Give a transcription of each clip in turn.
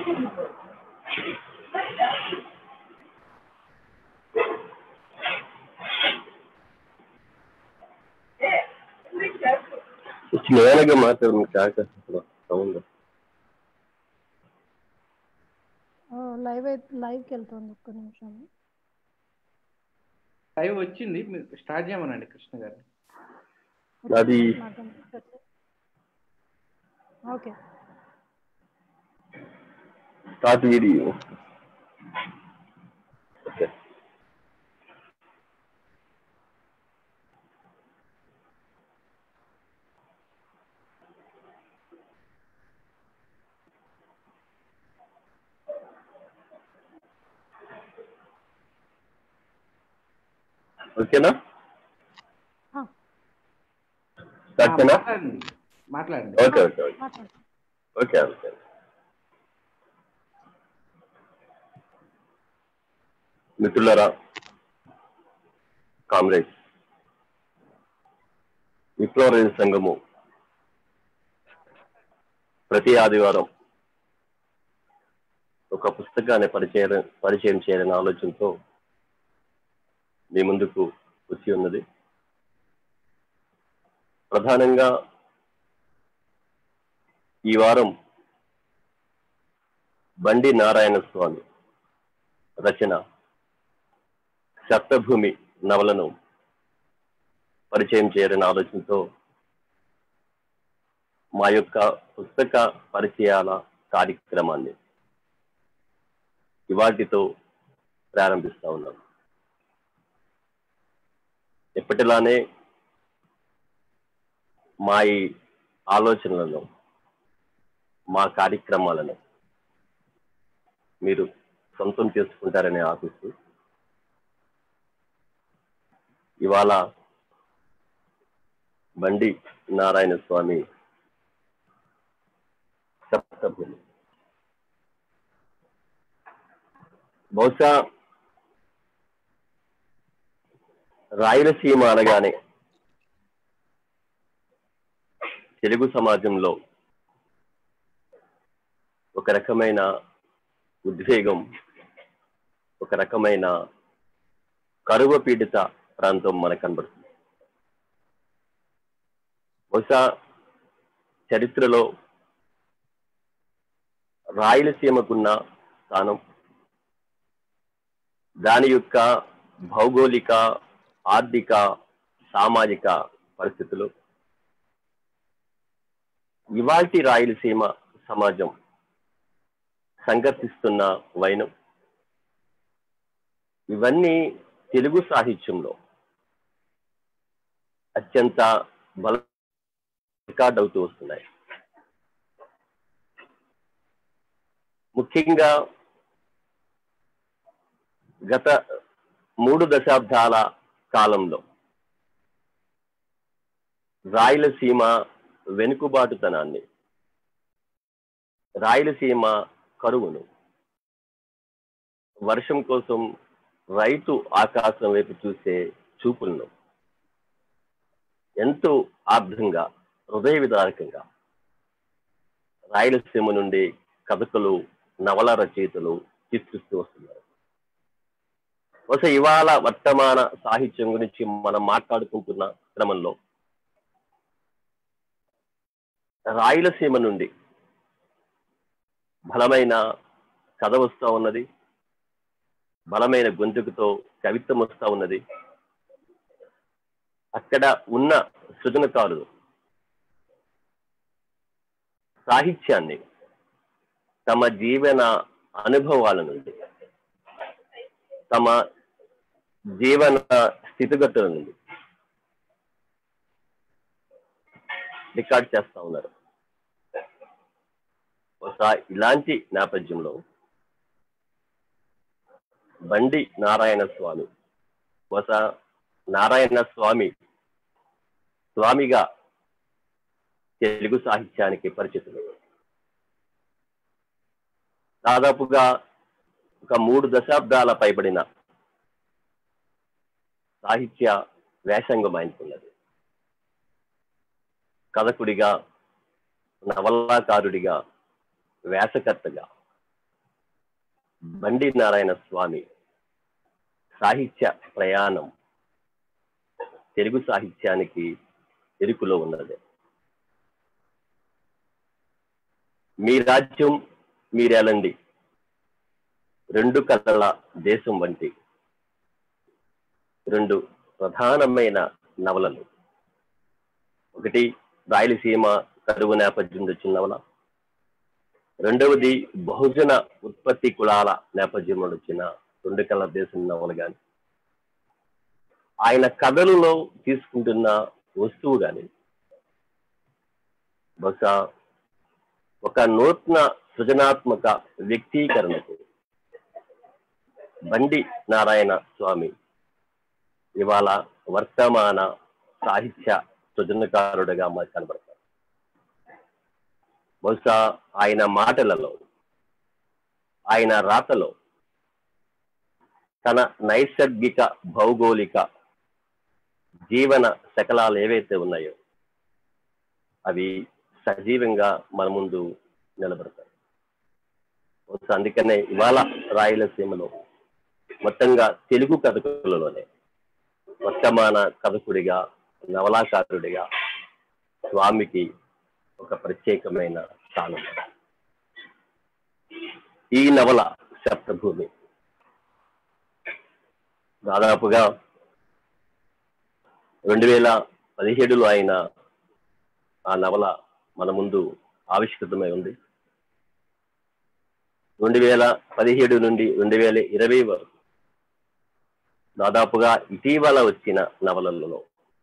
ಸ್ನೇಹಗೆ ಮಾತ್ರ ಸಾಕ sound live లైవ్కి వెళ్తుంది ఒక్క నిమిషం లైవ్ వచ్చింది మీరు స్టార్ట్ చేయమనండి కృష్ణ గారు అది ఓకే స్టార్ట్ వీడియో ఓకే ఓకేనా స్టార్ట్ చేయనా మాట్లాడండి మాట్లాడండి ఓకే ఓకే ఓకే మాట్లాడు ఓకే ఓకే మిత్రులరా కామ్రేడ్స్ విప్లవ సంఘము ప్రతి ఆదివారం ఒక పుస్తకాన్ని పరిచయం పరిచయం చేయాలనే ఆలోచనతో మీ ముందుకు వచ్చి ఉన్నది ప్రధానంగా ఈ వారం బండి నారాయణ స్వామి రచన సప్తభూమి నవలను పరిచయం చేయాలనే ఆలోచనతో మా యొక్క పుస్తక పరిచయాల కార్యక్రమాన్ని ఇవాటితో ప్రారంభిస్తా ఉన్నాం ఎప్పటిలానే మా ఈ ఆలోచనలను మా కార్యక్రమాలను మీరు సొంతం చేసుకుంటారని ఆశిస్తూ ఇవాళ బండి నారాయణ స్వామి సప్తభూమి బహుశా రాయలసీమ అనగానే తెలుగు సమాజంలో ఒక రకమైన ఉద్వేగం ఒక రకమైన కరువు పీడిత ప్రాంతం మనకు కనబడుతుంది బహుశా చరిత్రలో రాయలసీమకున్న స్థానం దాని యొక్క భౌగోళిక ఆర్థిక సామాజిక పరిస్థితులు ఇవాల్టి రాయలసీమ సమాజం సంఘర్షిస్తున్న వైనం ఇవన్నీ తెలుగు సాహిత్యంలో అత్యంత బల రికార్డ్ అవుతూ వస్తున్నాయి ముఖ్యంగా గత మూడు దశాబ్దాల కాలంలో రాయలసీమ వెనుకబాటుతనాన్ని రాయలసీమ కరువును వర్షం కోసం రైతు ఆకాశం వైపు చూసే చూపులను ఎంతో ఆర్థంగా హృదయ విదారకంగా రాయలసీమ నుండి కథకులు నవల రచయితలు చిత్రిస్తూ వస్తున్నారు బహుశా ఇవాళ వర్తమాన సాహిత్యం గురించి మనం మాట్లాడుకుంటున్న క్రమంలో రాయలసీమ నుండి బలమైన కథ వస్తూ ఉన్నది బలమైన గొంతుకుతో కవిత్వం వస్తూ ఉన్నది అక్కడ ఉన్న సృజనకారులు సాహిత్యాన్ని తమ జీవన అనుభవాల నుండి తమ జీవన స్థితిగతుల నుండి రికార్డ్ చేస్తా ఉన్నారు బహుశా ఇలాంటి నేపథ్యంలో బండి నారాయణ స్వామి బహుశా నారాయణ స్వామి స్వామిగా తెలుగు సాహిత్యానికి పరిచితులు దాదాపుగా ఒక మూడు దశాబ్దాల పైబడిన సాహిత్య వేషంగం ఆయనకున్నది కథకుడిగా నవలాకారుడిగా వేషకర్తగా బండి నారాయణ స్వామి సాహిత్య ప్రయాణం తెలుగు సాహిత్యానికి ఎరుకులో ఉన్నది మీ రాజ్యం మీరేలండి రెండు కళ్ళల దేశం వంటి రెండు ప్రధానమైన నవలలు ఒకటి రాయలసీమ కరువు నేపథ్యం వచ్చిన నవల రెండవది బహుజన ఉత్పత్తి కులాల నేపథ్యంలో వచ్చిన రెండు కళ్ళ దేశం నవల కానీ ఆయన కథలలో తీసుకుంటున్న వస్తువు కానీ బహుశా ఒక నూతన సృజనాత్మక వ్యక్తీకరణకు బండి నారాయణ స్వామి ఇవాళ వర్తమాన సాహిత్య సృజనకారుడిగా మాకు కనబడతారు బహుశా ఆయన మాటలలో ఆయన రాతలో తన నైసర్గిక భౌగోళిక జీవన శకలాలు ఏవైతే ఉన్నాయో అవి సజీవంగా మన ముందు నిలబడతాయి బహుశా అందుకనే ఇవాళ రాయలసీమలో మొత్తంగా తెలుగు కథకులలోనే వర్తమాన కథకుడిగా నవలాకారుడిగా స్వామికి ఒక ప్రత్యేకమైన స్థానం ఈ నవల సప్తభూమి దాదాపుగా రెండు వేల పదిహేడులో ఆయన ఆ నవల మన ముందు ఆవిష్కృతమై ఉంది రెండు వేల పదిహేడు నుండి రెండు వేల ఇరవై వరకు దాదాపుగా ఇటీవల వచ్చిన నవలలలో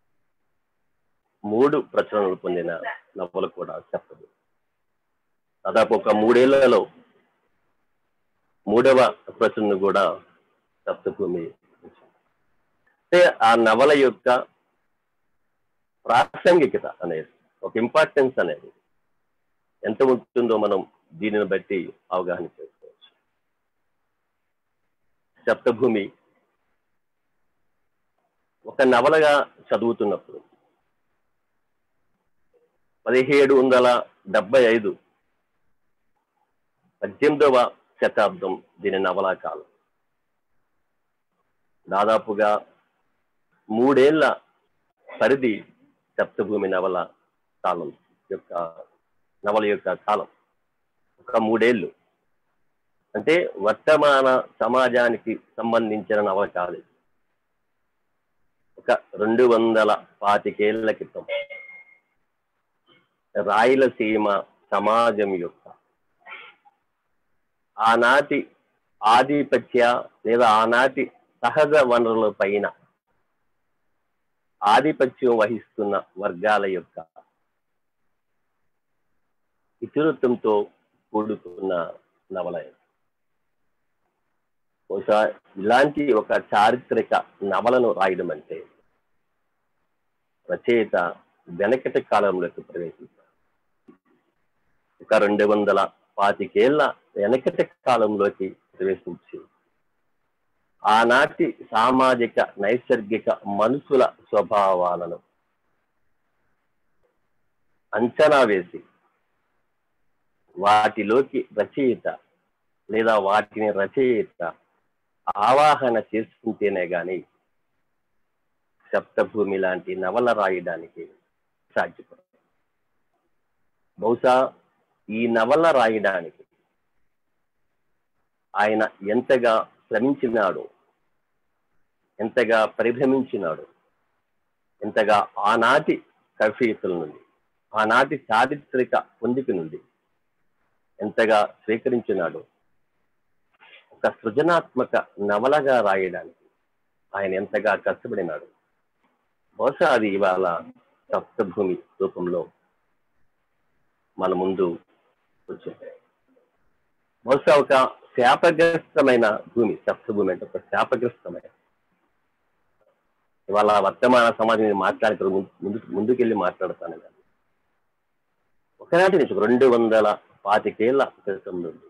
మూడు ప్రచురణలు పొందిన నవల కూడా చెప్పదు దాదాపు ఒక మూడేళ్లలో మూడవ ప్రచురణ కూడా సప్తభూమి అంటే ఆ నవల యొక్క ప్రాసంగికత అనేది ఒక ఇంపార్టెన్స్ అనేది ఎంత ఉంటుందో మనం దీనిని బట్టి అవగాహన చేసుకోవచ్చు సప్తభూమి ఒక నవలగా చదువుతున్నప్పుడు పదిహేడు వందల డెబ్బై ఐదు పద్దెనిమిదవ శతాబ్దం దీని నవలా కాలం దాదాపుగా మూడేళ్ల పరిధి సప్తభూమి నవల కాలం యొక్క నవల యొక్క కాలం ఒక మూడేళ్ళు అంటే వర్తమాన సమాజానికి సంబంధించిన నవల కాదు ఇది. ఒక రెండు వందల పాతికేళ్ల క్రితం రాయలసీమ సమాజం యొక్క ఆనాటి ఆధిపత్య లేదా ఆనాటి సహజ వనరుల పైన ఆధిపత్యం వహిస్తున్న వర్గాల యొక్క ఇతివృత్తంతో కూడుకున్న నవల ఇది. బహుశా ఇలాంటి ఒక చారిత్రక నవలను రాయడం అంటే రచయిత వెనకటి కాలంలోకి ప్రవేశించారు ఒక రెండు వందల పాతికేళ్ల వెనకటి కాలంలోకి ప్రవేశించి ఆనాటి సామాజిక నైసర్గిక మనుషుల స్వభావాలను అంచనా వేసి వాటిలోకి రచయిత లేదా వాటిని రచయిత ఆవాహన చేసుకుంటేనే గాని సప్తభూమి లాంటి నవల రాయడానికి సాధ్యపడదు బహుశా ఈ నవల రాయడానికి ఆయన ఎంతగా శ్రమించినాడు ఎంతగా పరిభ్రమించినాడు ఎంతగా ఆనాటి కవియతుల నుండి ఆనాటి చారిత్రక పొందిక నుండి ఎంతగా స్వీకరించినాడు ఒక సృజనాత్మక నవలగా రాయడానికి ఆయన ఎంతగా కష్టపడినాడు బహుశా అది ఇవాళ సప్తభూమి రూపంలో మన ముందు వచ్చింది బహుశా ఒక శాపగ్రస్తమైన భూమి సప్తభూమి అంటే ఒక శాపగ్రస్తమైన ఇవాళ వర్తమాన సమాజం మాట్లాడుతూ ముందు ముందుకెళ్ళి మాట్లాడతాను కానీ ఒకనాటి నుంచి ఒక రెండు వందల పాతికేళ్ల క్రితం నుండి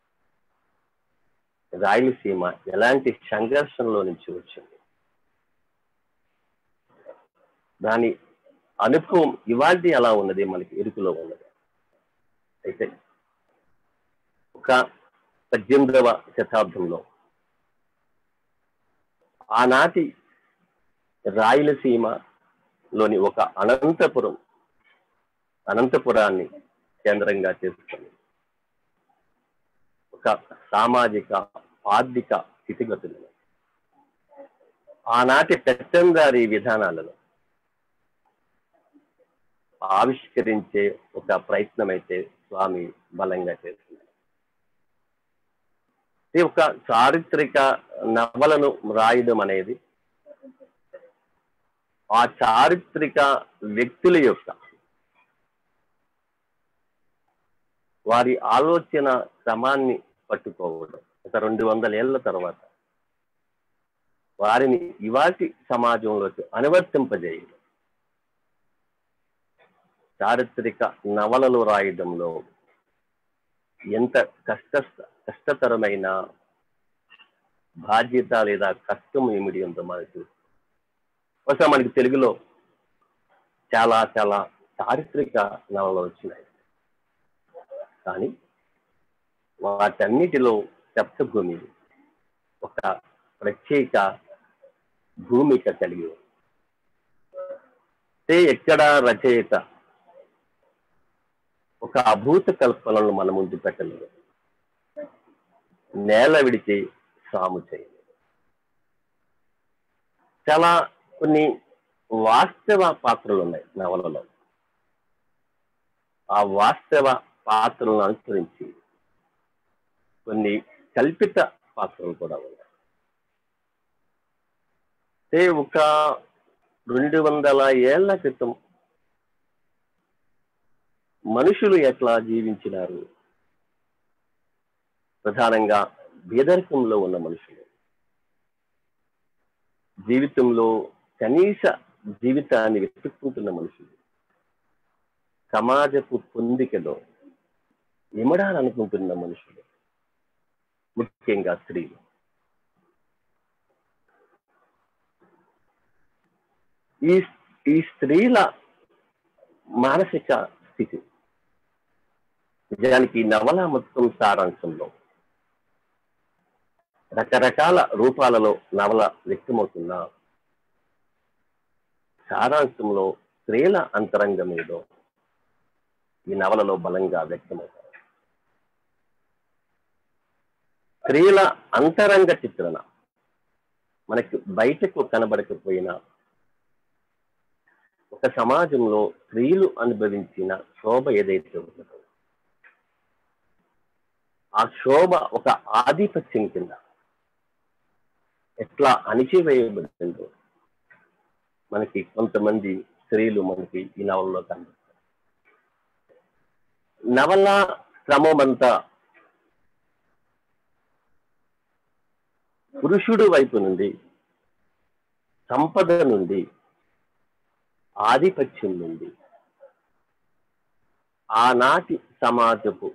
రాయలసీమ ఎలాంటి సంఘర్షణలో నుంచి వచ్చింది దాని అనుభవం ఇవాళ ఎలా ఉన్నది మనకి ఎరుకులో ఉన్నది అయితే ఒక పద్దెనిమిదవ శతాబ్దంలో ఆనాటి రాయలసీమలోని ఒక అనంతపురం అనంతపురాన్ని కేంద్రంగా చేసుకొని ఒక సామాజిక ఆర్థిక స్థితిగతులను ఆనాటి పెత్తందారి విధానాలను ఆవిష్కరించే ఒక ప్రయత్నం అయితే స్వామి బలంగా చేస్తున్నారు ఇది ఒక చారిత్రక నవలను రాయడం అనేది ఆ చారిత్రక వ్యక్తుల యొక్క వారి ఆలోచన క్రమాన్ని పట్టుకోవడం ఒక రెండు వందల ఏళ్ల తర్వాత వారిని ఇవాటి సమాజంలోకి అనువర్తింపజేయడం చారిత్రక నవలలు రాయడంలో ఎంత కష్ట కష్టతరమైన బాధ్యత లేదా కష్టం ఏమిటి ఉందో మనకు తెలుసు. బహుశా మనకి తెలుగులో చాలా చాలా చారిత్రక నవలలు వచ్చినాయి కానీ వాటన్నిటిలో సప్తభూమి ఒక ప్రత్యేక భూమిక కలిగి ఉంది. అంటే ఎక్కడ రచయిత ఒక అభూత కల్పనలను మన ముందు పెట్టలేదు నేల విడిచి సాము చేయలేదు చాలా కొన్ని వాస్తవ పాత్రలు ఉన్నాయి నవలలో ఆ వాస్తవ పాత్రలను అనుసరించి కొన్ని కల్పిత పాత్రలు కూడా ఉన్నాయి అంటే ఒక రెండు వందల ఏళ్ల క్రితం మనుషులు ఎట్లా జీవించినారు ప్రధానంగా బేదరికంలో ఉన్న మనుషులు జీవితంలో కనీస జీవితాన్ని వెతుక్కుంటున్న మనుషులు సమాజపు పొందికలో ఇమడాలనుకుంటున్న మనుషులు ముఖ్యంగా స్త్రీలు ఈ ఈ స్త్రీల మానసిక స్థితి నిజానికి ఈ నవల మొత్తం సారాంశంలో రకరకాల రూపాలలో నవల వ్యక్తమవుతున్న సారాంశంలో స్త్రీల అంతరంగం ఏదో ఈ నవలలో బలంగా వ్యక్తమవుతారు స్త్రీల అంతరంగ చిత్రణ మనకి బయటకు కనబడకపోయినా ఒక సమాజంలో స్త్రీలు అనుభవించిన శోభ ఏదైతే ఉన్నదో ఆ శోభ ఒక ఆధిపత్యం కింద ఎట్లా అణిచివేయబడిందో మనకి కొంతమంది స్త్రీలు మనకి ఈ నవలలో కనిపిస్తారు నవల క్రమమంతా పురుషుడు వైపు నుండి సంపద నుండి ఆధిపత్యం నుండి ఆనాటి సమాజపు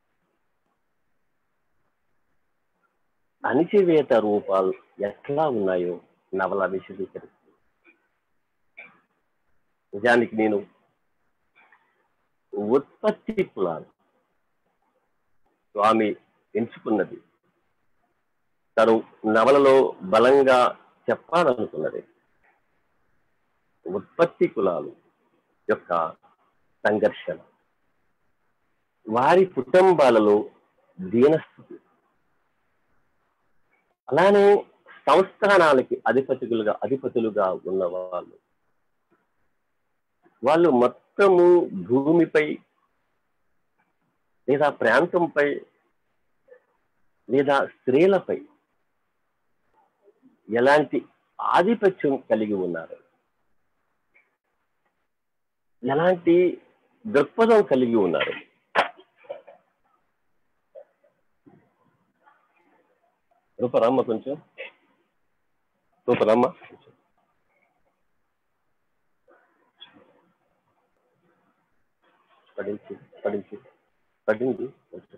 అణిచివేత రూపాలు ఎట్లా ఉన్నాయో నవల విశదీకరిస్తుంది నిజానికి నేను ఉత్పత్తి కులాలు స్వామి ఎంచుకున్నది తను నవలలో బలంగా చెప్పాలనుకున్నది ఉత్పత్తి కులాలు యొక్క సంఘర్షణ వారి కుటుంబాలలో దీనస్థితి అలానే సంస్థానాలకి అధిపతులుగా అధిపతులుగా ఉన్న వాళ్ళు వాళ్ళు మొత్తము భూమిపై లేదా ప్రాంతంపై లేదా స్త్రీలపై ఎలాంటి ఆధిపత్యం కలిగి ఉన్నారు ఎలాంటి దృక్పథం కలిగి ఉన్నారు రూపరమ్మ కొంచెం రూపరమ్మ కొంచెం పడించి పడించి పడింది కొంచెం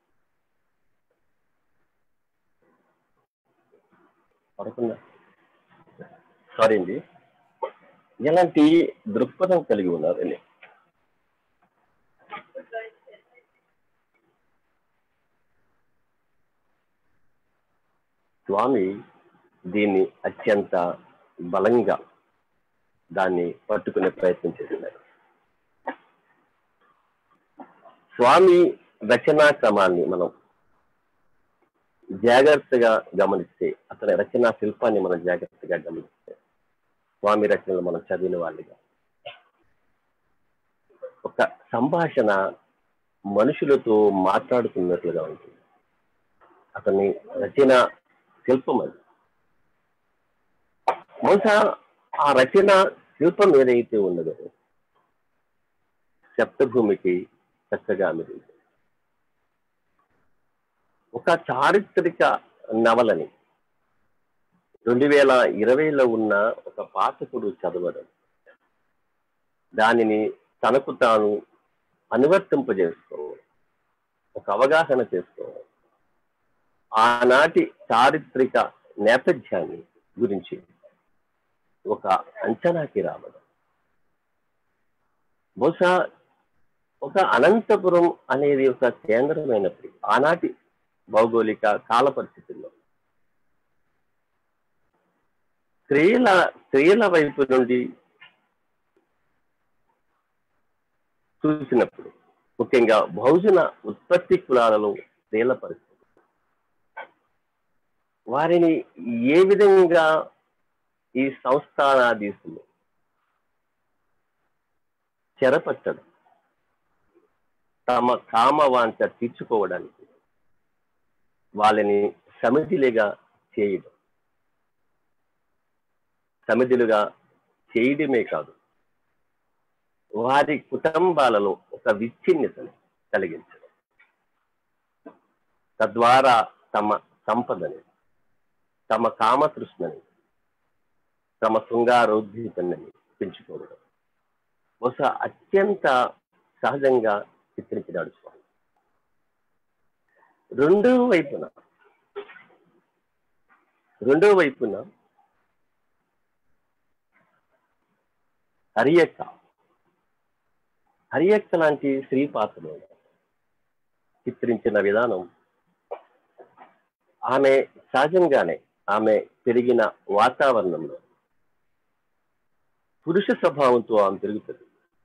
పడకుండా సారీ అండి ఎలాంటి దృక్పథం కలిగి ఉన్నారు అని స్వామి దీన్ని అత్యంత బలంగా దాన్ని పట్టుకునే ప్రయత్నం చేస్తున్నారు స్వామి రచనా క్రమాన్ని మనం జాగ్రత్తగా గమనిస్తే అతని రచనా శిల్పాన్ని మనం జాగ్రత్తగా గమనిస్తే స్వామి రచనలు మనం చదివిన వాళ్ళుగా ఒక సంభాషణ మనుషులతో మాట్లాడుతున్నట్లుగా ఉంటుంది అతని రచన శిల్పం అది బహుశా ఆ రచన శిల్పం ఏదైతే ఉన్నదో సప్తభూమికి చక్కగా మెరుగు ఒక చారిత్రక నవలని రెండు వేల ఇరవైలో ఉన్న ఒక పాఠకుడు చదవడం దానిని తనకు తాను అనువర్తింపజేసుకోవడం ఒక అవగాహన చేసుకోవడం ఆనాటి చారిత్రక నేపథ్యాన్ని గురించి ఒక అంచనాకి రావడం బహుశా ఒక అనంతపురం అనేది ఒక కేంద్రమైనప్పుడు ఆనాటి భౌగోళిక కాల పరిస్థితుల్లో స్త్రీల స్త్రీల వైపు నుండి చూసినప్పుడు ముఖ్యంగా బహుజన ఉత్పత్తి కులాలలో స్త్రీల పరిస్థితి వారిని ఏ విధంగా ఈ సంస్థానాధీశులు చెరపట్టడం తమ కామవాంఛ తీర్చుకోవడానికి వాళ్ళని సమిధిలుగా చేయడం సమిధులుగా చేయడమే కాదు వారి కుటుంబాలలో ఒక విచ్ఛిన్నతను కలిగించడం తద్వారా తమ సంపదని తమ కామతృష్ణని తమ శృంగారోద్ధీతని పెంచుకోవడం బహుశా అత్యంత సహజంగా చిత్రించినాడు స్వామి రెండో వైపున రెండో వైపున హరియక్క హరియక్క లాంటి స్త్రీ పాత్రలు చిత్రించిన విధానం ఆమె సహజంగానే ఆమె పెరిగిన వాతావరణంలో పురుష స్వభావంతో ఆమె పెరుగుతుంది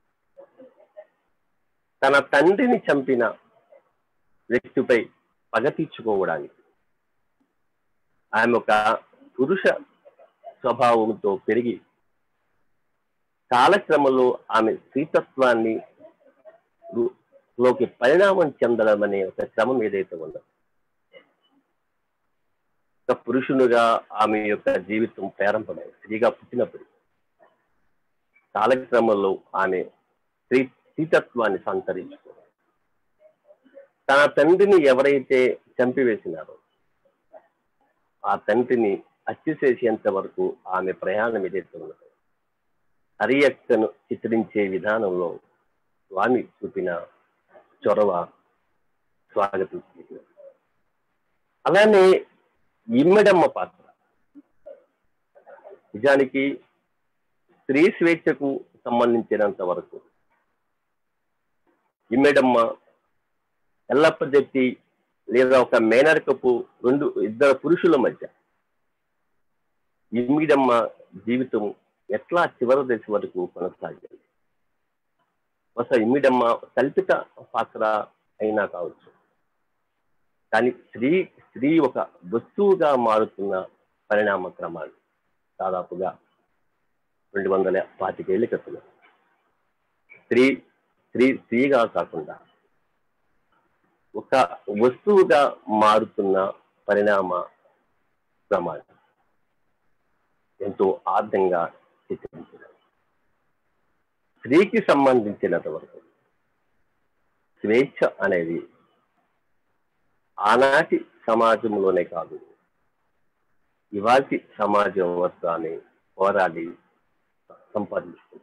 తన తండ్రిని చంపిన వ్యక్తిపై పగ తీర్చుకోవడానికి ఆమె ఒక పురుష స్వభావంతో పెరిగి కాలక్రమంలో ఆమె స్త్రీతత్వాన్ని రు- లోకి పరిణామం చెందడం అనే ఒక క్రమం ఏదైతే ఉందో ఒక పురుషునిగా ఆమె యొక్క జీవితం ప్రారంభమైంది స్త్రీగా పుట్టినప్పుడు కాలక్రమంలో ఆమె స్త్రీ స్త్రీతత్వాన్ని సంతరించుకుంది తన తండ్రిని ఎవరైతే చంపివేసినారో ఆ తండ్రిని హత్య చేసేంత వరకు ఆమె ప్రయాణం ఏదైతే ఉన్నదో హరియక్కను చిత్రించే విధానంలో స్వామి చూపిన చొరవ స్వాగతం అలానే ఇమ్మడమ్మ పాత్ర నిజానికి స్త్రీ స్వేచ్ఛకు సంబంధించినంత వరకు ఇమ్మెడమ్మ ఎల్లప్ప జట్టి లేదా ఒక మేనరకపు రెండు ఇద్దరు పురుషుల మధ్య ఇమ్మిడమ్మ జీవితం ఎట్లా చివరి దశ వరకు కొనసాగింది బహుశా ఇమ్మిడమ్మ కల్పిత పాత్ర అయినా కావచ్చు కానీ స్త్రీ స్త్రీ ఒక వస్తువుగా మారుతున్న పరిణామ క్రమాలు దాదాపుగా రెండు వందల పాతికేళ్ళ క్రితం స్త్రీ స్త్రీ స్త్రీగా కాకుండా ఒక వస్తువుగా మారుతున్న పరిణామ క్రమాలు ఎంతో ఆర్థంగా చిత్రించారు స్త్రీకి సంబంధించినంత వరకు స్వేచ్ఛ అనేది ఆనాటి సమాజంలోనే కాదు ఇవాటి సమాజం వస్తానే పోరాడి సంపాదించుకుంది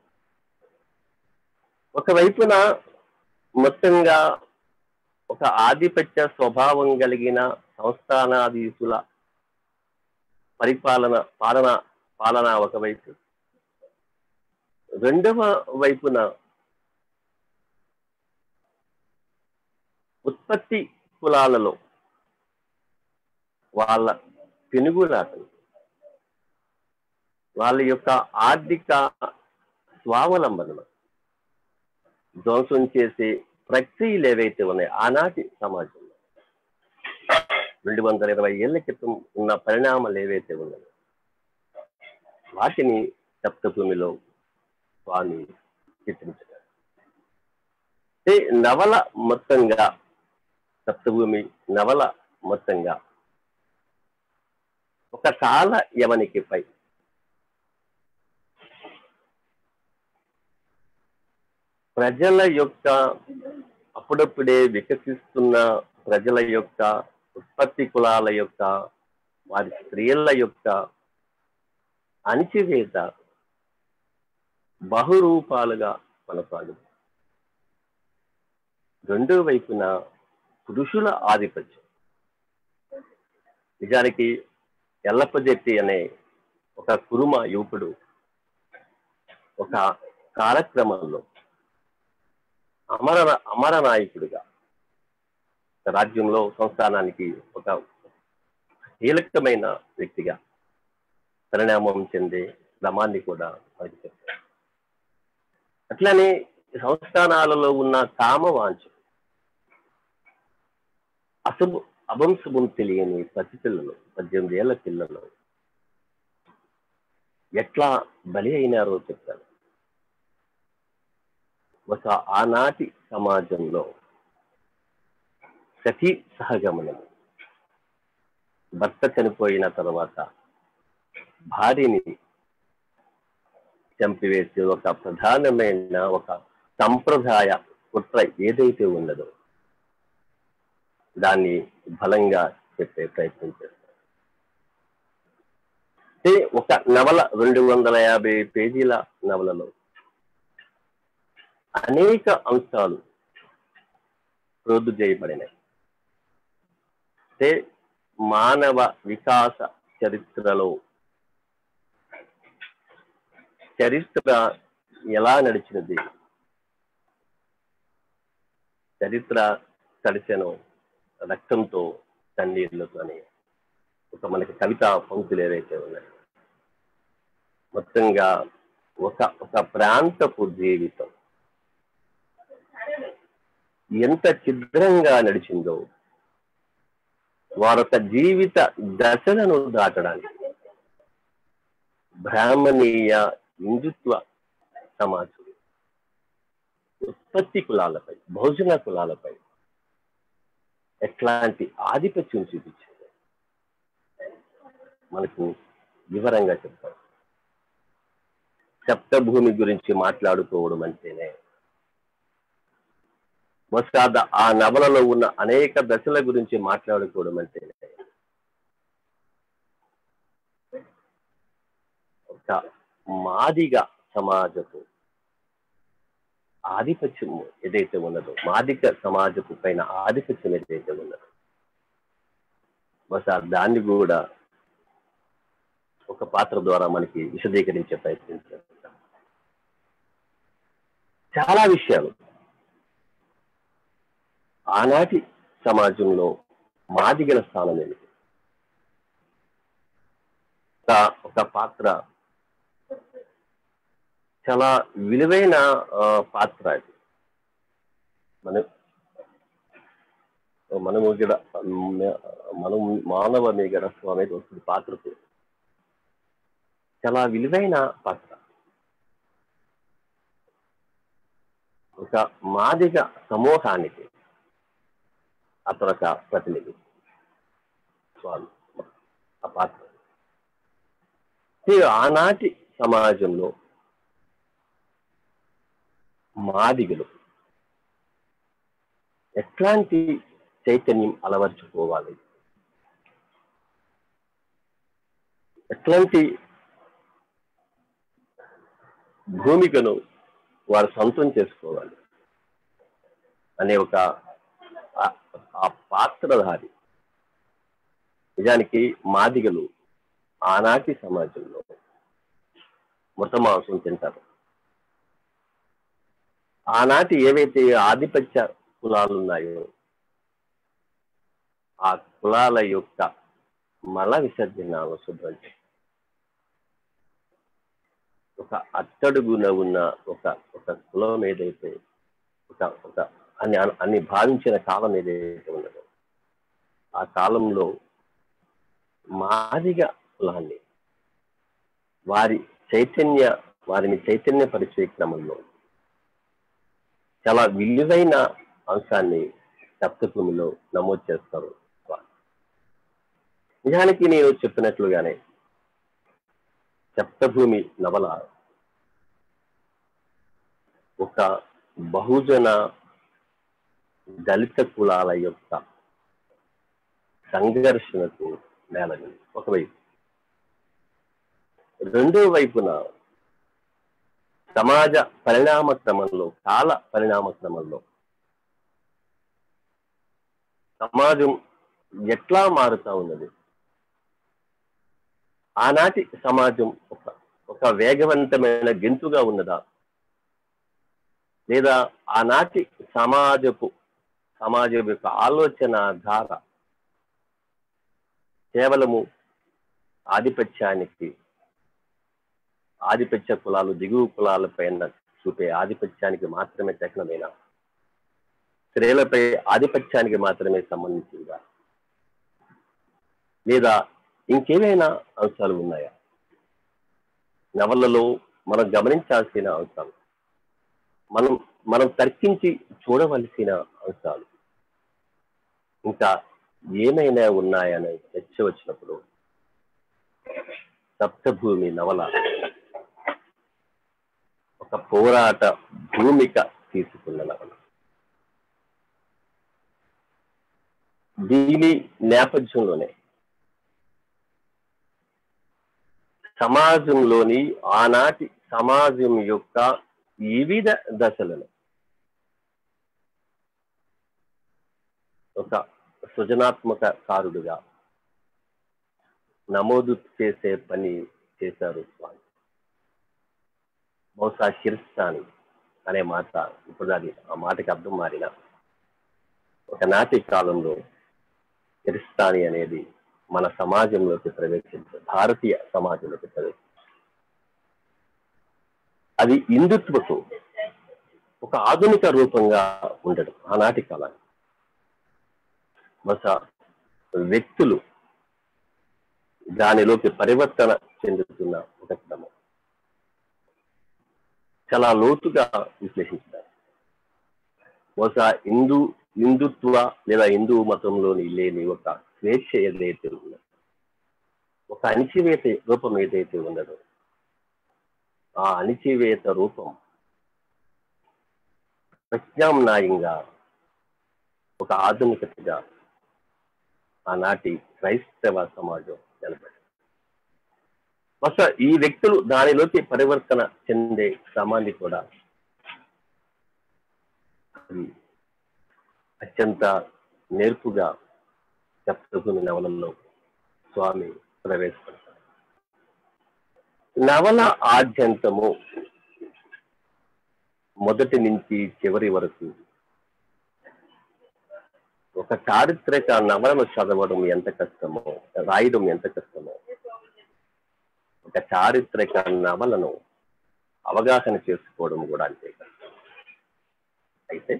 ఒకవైపున మొత్తంగా ఒక ఆధిపత్య స్వభావం కలిగిన సంస్థానాధీశుల పరిపాలన పాలన పాలన ఒకవైపు రెండవ వైపున ఉత్పత్తి కులాలలో వాళ్ళ పెనుగులాటలు వాళ్ళ యొక్క ఆర్థిక స్వావలంబనలు ధ్వంసం చేసే ప్రక్రియలు ఏవైతే ఉన్నాయో ఆనాటి సమాజంలో రెండు వందల ఇరవై ఏళ్ల క్రితం ఉన్న పరిణామాలు ఏవైతే ఉన్నాయో వాటిని సప్తభూమిలో స్వామి చిత్రించారు అంటే నవల మొత్తంగా సప్తభూమి నవల మొత్తంగా ఒక కాల యవనికి పై ప్రజల యొక్క అప్పుడప్పుడే వికసిస్తున్న ప్రజల యొక్క ఉత్పత్తి కులాల యొక్క వారి స్త్రీల యొక్క అణిచివేత బహురూపాలుగా కొనసాగుతుంది రెండో వైపున పురుషుల ఆధిపత్యం నిజానికి ఎల్లప్పజెట్టి అనే ఒక కురుమ యువకుడు ఒక కార్యక్రమంలో అమర అమర నాయకుడిగా రాజ్యంలో సంస్థానానికి ఒక కీలకమైన వ్యక్తిగా పరిణామం చెందే క్రమాన్ని కూడా మనకి చెప్తారు అట్లనే సంస్థానాలలో ఉన్న కామవాంఛ అశుభ అభంశుభం తెలియని పసి పిల్లలు పద్దెనిమిది ఏళ్ల పిల్లలు ఎట్లా బలి అయినారో చెప్తారు ఒక ఆనాటి సమాజంలో సతీ సహగమనం భర్త చనిపోయిన తర్వాత భార్యని చంపివేసి ఒక ప్రధానమైన ఒక సంప్రదాయ కుట్ర ఏదైతే ఉన్నదో దాన్ని బలంగా చెప్పే ప్రయత్నం చేస్తారు అంటే ఒక నవల రెండు వందల యాభై పేజీల నవలలో అనేక అంశాలు రోడ్డు చేయబడినాయి అంటే మానవ వికాస చరిత్రలో చరిత్ర ఎలా నడిచినది చరిత్ర తడిసెను రక్తంతో కన్నీళ్లతో అని ఒక మనకి కవిత పంక్తులు ఏవైతే ఉన్నాయి మొత్తంగా ఒక ఒక ప్రాంతపు జీవితం ఎంత ఛిద్రంగా నడిచిందో వారొక జీవిత దశలను దాటడానికి బ్రాహ్మణీయ హిందుత్వ సమాజం ఉత్పత్తి కులాలపై భోజన కులాలపై ఎట్లాంటి ఆధిపత్యం చూపించింది మనకు వివరంగా చెప్తారు సప్తభూమి గురించి మాట్లాడుకోవడం అంటేనే మొసాద ఆ నవలలో ఉన్న అనేక దశల గురించి మాట్లాడుకోవడం అంటేనే ఒక మాదిగ సమాజపు ఆధిపత్యం ఏదైతే ఉన్నదో మాదిక సమాజపు పైన ఆధిపత్యం ఏదైతే ఉన్నదో బహుశా దాన్ని కూడా ఒక పాత్ర ద్వారా మనకి విశదీకరించే ప్రయత్నం చేస్తాం చాలా విషయాలు ఆనాటి సమాజంలో మాదిగల స్థానం ఏమిటి ఒక- ఒక పాత్ర చాలా విలువైన ఆ, పాత్ర అది మన మనము కూడా మనం మానవ మిగడ స్వామి వస్తుంది పాత్రకు చాలా విలువైన పాత్ర ఒక మాదిగ సమూహానికి అతను ఒక ప్రతినిధి స్వామి ఆ పాత్ర ఈ ఆనాటి సమాజంలో మాదిగలు ఎట్లాంటి చైతన్యం అలవర్చుకోవాలి ఎట్లాంటి భూమికను వారు సొంతం చేసుకోవాలి అనే ఒక ఆ- ఆ పాత్రధారి నిజానికి మాదిగలు ఆనాటి సమాజంలో మృతమాంసం తింటారు ఆనాటి ఏవైతే ఆధిపత్య కులాలు ఉన్నాయో ఆ కులాల యొక్క మల విసర్జనాలను శుభ్రం చేస్తారు ఒక అట్టడుగున ఉన్న ఒక ఒక కులం ఏదైతే ఒక ఒక అని అని భావించిన కాలం ఏదైతే ఉన్నదో ఆ కాలంలో మాదిగ కులాన్ని వారి చైతన్య వారిని చైతన్యపరిచే క్రమంలో చాలా విలువైన అంశాన్ని సప్తభూమిలో నమోదు చేస్తారు నిజానికి నేను చెప్పినట్లుగానే సప్తభూమి నవల ఒక బహుజన దళిత కులాల యొక్క సంఘర్షణకు నేలగింది ఒకవైపు రెండో వైపున సమాజ పరిణామ క్రమంలో కాల పరిణామ క్రమంలో సమాజం ఎట్లా మారుతా ఉన్నది ఆనాటి సమాజం ఒక ఒక వేగవంతమైన గెంతుగా ఉన్నదా లేదా ఆనాటి సమాజపు సమాజం యొక్క ఆలోచన ధార కేవలము ఆధిపత్యానికి ఆధిపత్య కులాలు దిగువ కులాల పైన చూపే ఆధిపత్యానికి మాత్రమే చకనమైన స్త్రీలపై ఆధిపత్యానికి మాత్రమే సంబంధించిందా లేదా ఇంకేమైనా అంశాలు ఉన్నాయా నవలలో మనం గమనించాల్సిన అంశాలు మనం మనం తర్కించి చూడవలసిన అంశాలు ఇంకా ఏమైనా ఉన్నాయనే చర్చ వచ్చినప్పుడు సప్తభూమి నవల ఒక పోరాట భూమిక తీసుకున్న నవల దీని నేపథ్యంలోనే సమాజంలోని ఆనాటి సమాజం యొక్క వివిధ దశలను ఒక సృజనాత్మక కారుడుగా నమోదు చేసే పని చేశారు స్వామి బహుశా శిరస్థాని అనే మాట ఇప్పుడు అది ఆ మాటకి అర్థం మారిన ఒకనాటి కాలంలో కిరిస్తాని అనేది మన సమాజంలోకి ప్రవేశించ భారతీయ సమాజంలోకి ప్రవేశించ అది హిందుత్వకు ఒక ఆధునిక రూపంగా ఉండడం ఆనాటి కాలాన్ని బహుశా వ్యక్తులు దానిలోకి పరివర్తన చెందుతున్న ఒక క్రమం చాలా లోతుగా విశ్లేషించారు బహుశా హిందూ హిందుత్వ లేదా హిందూ మతంలోని లేని ఒక స్వేచ్ఛ ఏదైతే ఉన్నదో ఒక అణిచివేత రూపం ఏదైతే ఉన్నదో ఆ అణిచివేత రూపం ప్రత్యామ్నాయంగా ఒక ఆధునికతగా ఆనాటి క్రైస్తవ సమాజం నిలబడింది బహుశా ఈ వ్యక్తులు దానిలోకి పరివర్తన చెందే క్రమాన్ని కూడా అది అత్యంత నేర్పుగా సప్తభూమి నవలలో స్వామి ప్రవేశపెడతారు నవల ఆద్యంతము మొదటి నుంచి చివరి వరకు ఒక చారిత్రక నవలను చదవడం ఎంత కష్టమో రాయడం ఎంత కష్టమో ఒక చారిత్రక నవలను అవగాహన చేసుకోవడం కూడా అంతే కష్టం అయితే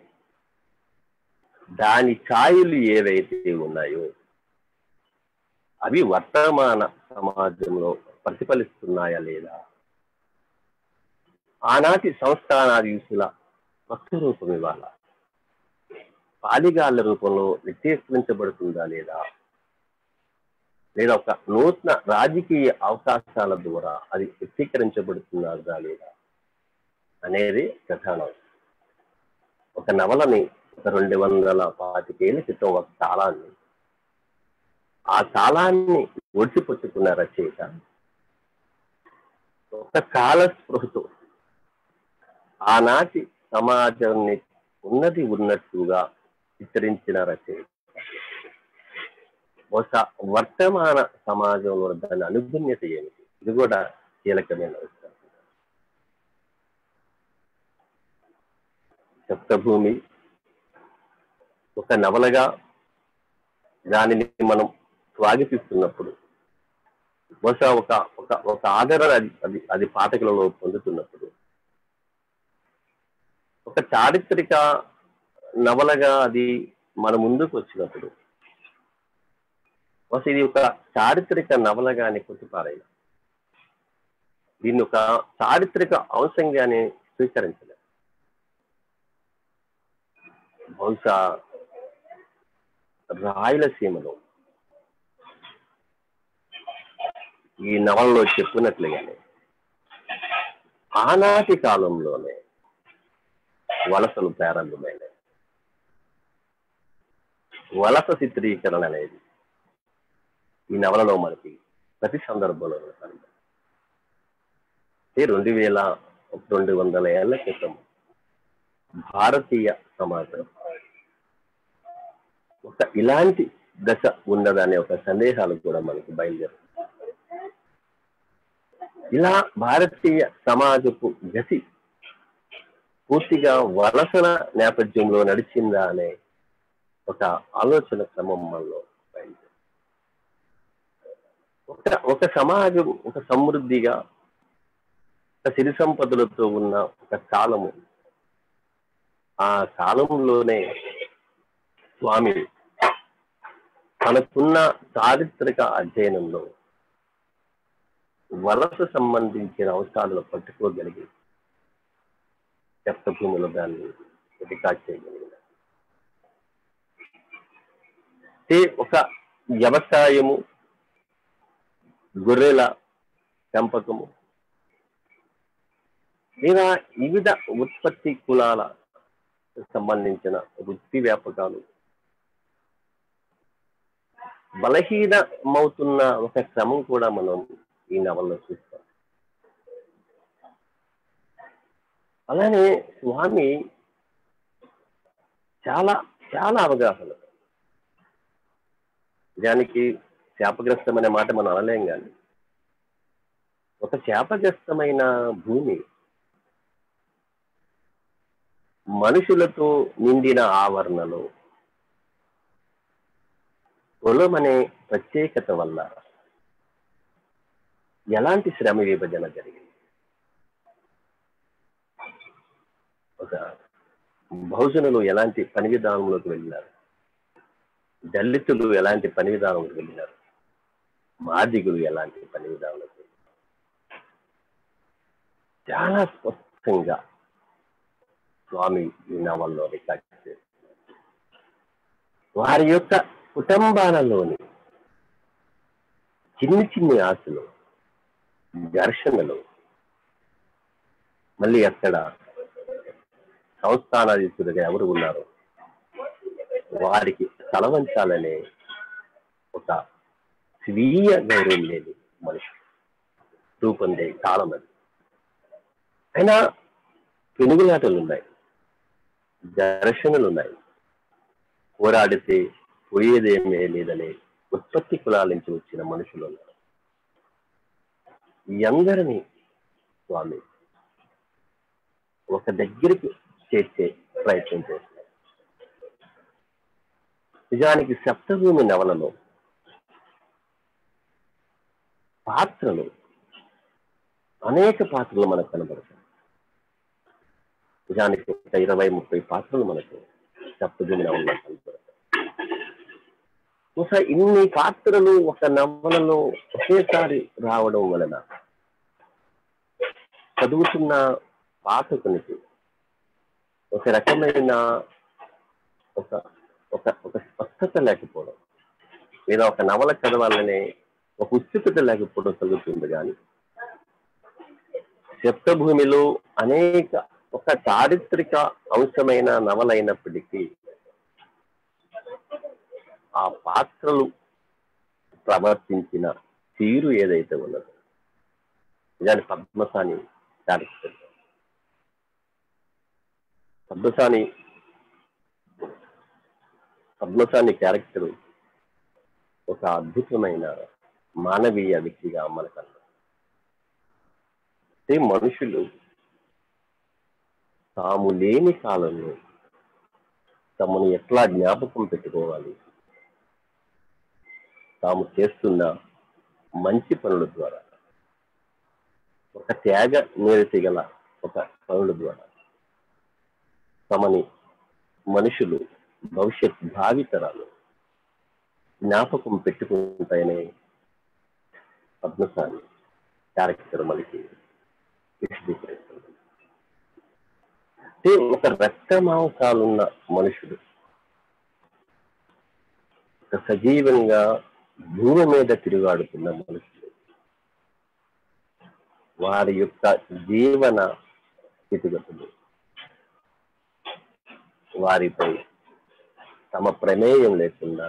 దాని ఛాయలు ఏవైతే ఉన్నాయో అవి వర్తమాన సమాజంలో ప్రతిఫలిస్తున్నాయా లేదా ఆనాటి సంస్థానాధీశుల కొత్త రూపం ఇవ్వాల పాలిగాళ్ళ రూపంలో వ్యక్తీకరించబడుతుందా లేదా లేదా ఒక నూతన రాజకీయ అవకాశాల ద్వారా అది వ్యక్తీకరించబడుతున్నదా లేదా అనేది ప్రధానం ఒక నవలని ఒక రెండు వందల పాతికేళ్ల క్రితం ఒక కాలాన్ని ఆ కాలాన్ని ఒడిచిపెట్టుకున్న రచయిత ఒక కాల స్పృహతో ఆనాటి సమాజాన్ని ఉన్నది ఉన్నట్టుగా చిత్రించిన రచయిత బహుశా వర్తమాన సమాజంలో దాని అనుగుణ్యత ఏమిటి ఇది కూడా కీలకమైన విషయం సప్తభూమి ఒక నవలగా దానిని మనం స్వాగతిస్తున్నప్పుడు బహుశా ఒక ఒక ఒక ఆదరణ అది అది అది పాఠకులలో పొందుతున్నప్పుడు ఒక చారిత్రక నవలగా అది మన ముందుకు వచ్చినప్పుడు బహుశా ఇది ఒక చారిత్రక నవలగానే కొట్టిపారైన దీన్ని ఒక చారిత్రక అంశంగానే స్వీకరించలేదు బహుశా రాయలసీమలో ఈ నవలలో చెప్పినట్లుగానే ఆనాటి కాలంలోనే వలసలు ప్రారంభమైనవి వలస చిత్రీకరణ అనేది ఈ నవలలో మనకి ప్రతి సందర్భంలో కనబడుతుంది రెండు వేల రెండు వందల ఏళ్ల క్రితం భారతీయ సమాజం ఒక ఇలాంటి దశ ఉన్నదనే ఒక సందేహాలు కూడా మనకి బయలుదేరు ఇలా భారతీయ సమాజపు గతి పూర్తిగా వలసల నేపథ్యంలో నడిచిందా అనే ఒక ఆలోచన క్రమం మనలో బయలుదేరు ఒక ఒక సమాజం ఒక సమృద్ధిగా ఒక సిరి సంపదలతో ఉన్న ఒక కాలము ఆ కాలంలోనే స్వామి తనకున్న చారిత్రక అధ్యయనంలో వలస సంబంధించిన అంశాలను పట్టుకోగలిగి భూమిలో దాన్ని రికార్డ్ చేయగలిగిన ఒక వ్యవసాయము గొర్రెల పెంపకము లేదా వివిధ ఉత్పత్తి కులాల సంబంధించిన వృత్తి వ్యాపకాలు బలహీనమవుతున్న ఒక క్రమం కూడా మనం ఈ నవల్లో చూస్తాం అలానే స్వామి చాలా చాలా అవగాహన దానికి శాపగ్రస్తమైన మాట మనం అనలేం కానీ ఒక శాపగ్రస్తమైన భూమి మనుషులతో నిండిన ఆవరణలో పొలం అనే ప్రత్యేకత వల్ల ఎలాంటి శ్రమ విభజన జరిగింది ఒక బహుజనులు ఎలాంటి పని విధానంలోకి వెళ్ళినారు దళితులు ఎలాంటి పని విధానంలోకి వెళ్ళినారు మాదిగులు ఎలాంటి పని విధానంలోకి వెళ్ళినారు చాలా స్పష్టంగా స్వామి ఈ నవల్లో రికార్డ్ చేశారు వారి యొక్క కుటుంబాలలోని చిన్ని చిన్ని ఆశలు ఘర్షణలు మళ్ళీ అక్కడ సంస్థానాధీశులుగా ఎవరు ఉన్నారు వారికి తలవంచాలనే ఒక స్వీయ గౌరవం లేని మనిషి రూపొందే కాలం అది అయినా పెనుగులాటలు ఉన్నాయి ఘర్షణలు ఉన్నాయి పోరాడితే పోయేదేమీ లేదనే ఉత్పత్తి కులాల నుంచి వచ్చిన మనుషులు ఉన్నారు ఈ అందరినీ స్వామి ఒక దగ్గరికి చేర్చే ప్రయత్నం చేస్తారు నిజానికి సప్తభూమి నవలలో పాత్రలు అనేక పాత్రలు మనకు కనబడతాయి నిజానికి ఒక ఇరవై ముప్పై పాత్రలు మనకు సప్తభూమి నవలలో కనబడతాయి బహుశా ఇన్ని పాత్రలు ఒక నవలలో ఒకేసారి రావడం వలన చదువుతున్న పాఠకునికి ఒక రకమైన ఒక ఒక ఒక స్పష్టత లేకపోవడం లేదా ఒక నవల చదవాలనే ఒక ఉత్సుకత లేకపోవడం కలుగుతుంది కానీ సప్తభూమిలో అనేక ఒక చారిత్రక అంశమైన నవల అయినప్పటికీ ఆ పాత్రలు ప్రవర్తించిన తీరు ఏదైతే ఉన్నదో దాని పద్మసాని క్యారెక్టర్ పద్మసాని పద్మసాని క్యారెక్టర్ ఒక అద్భుతమైన మానవీయ వ్యక్తిగా మనకు అంటే మనుషులు తాము లేని కాలంలో తమను ఎట్లా జ్ఞాపకం పెట్టుకోవాలి తాము చేస్తున్న మంచి పనుల ద్వారా ఒక త్యాగ నిరతి గల ఒక పనుల ద్వారా తమని మనుషులు భవిష్యత్ భావితరాలు జ్ఞాపకం పెట్టుకుంటాయనే పద్మశాలి క్యారెక్టర్ మనకి విశదీకరిస్తుంది అంటే ఒక రక్త మాంసాలున్న మనుషుడు ఒక సజీవంగా భూమి మీద తిరుగాడుతున్న మనుషులు వారి యొక్క జీవన స్థితిగతులు వారిపై తమ ప్రమేయం లేకుండా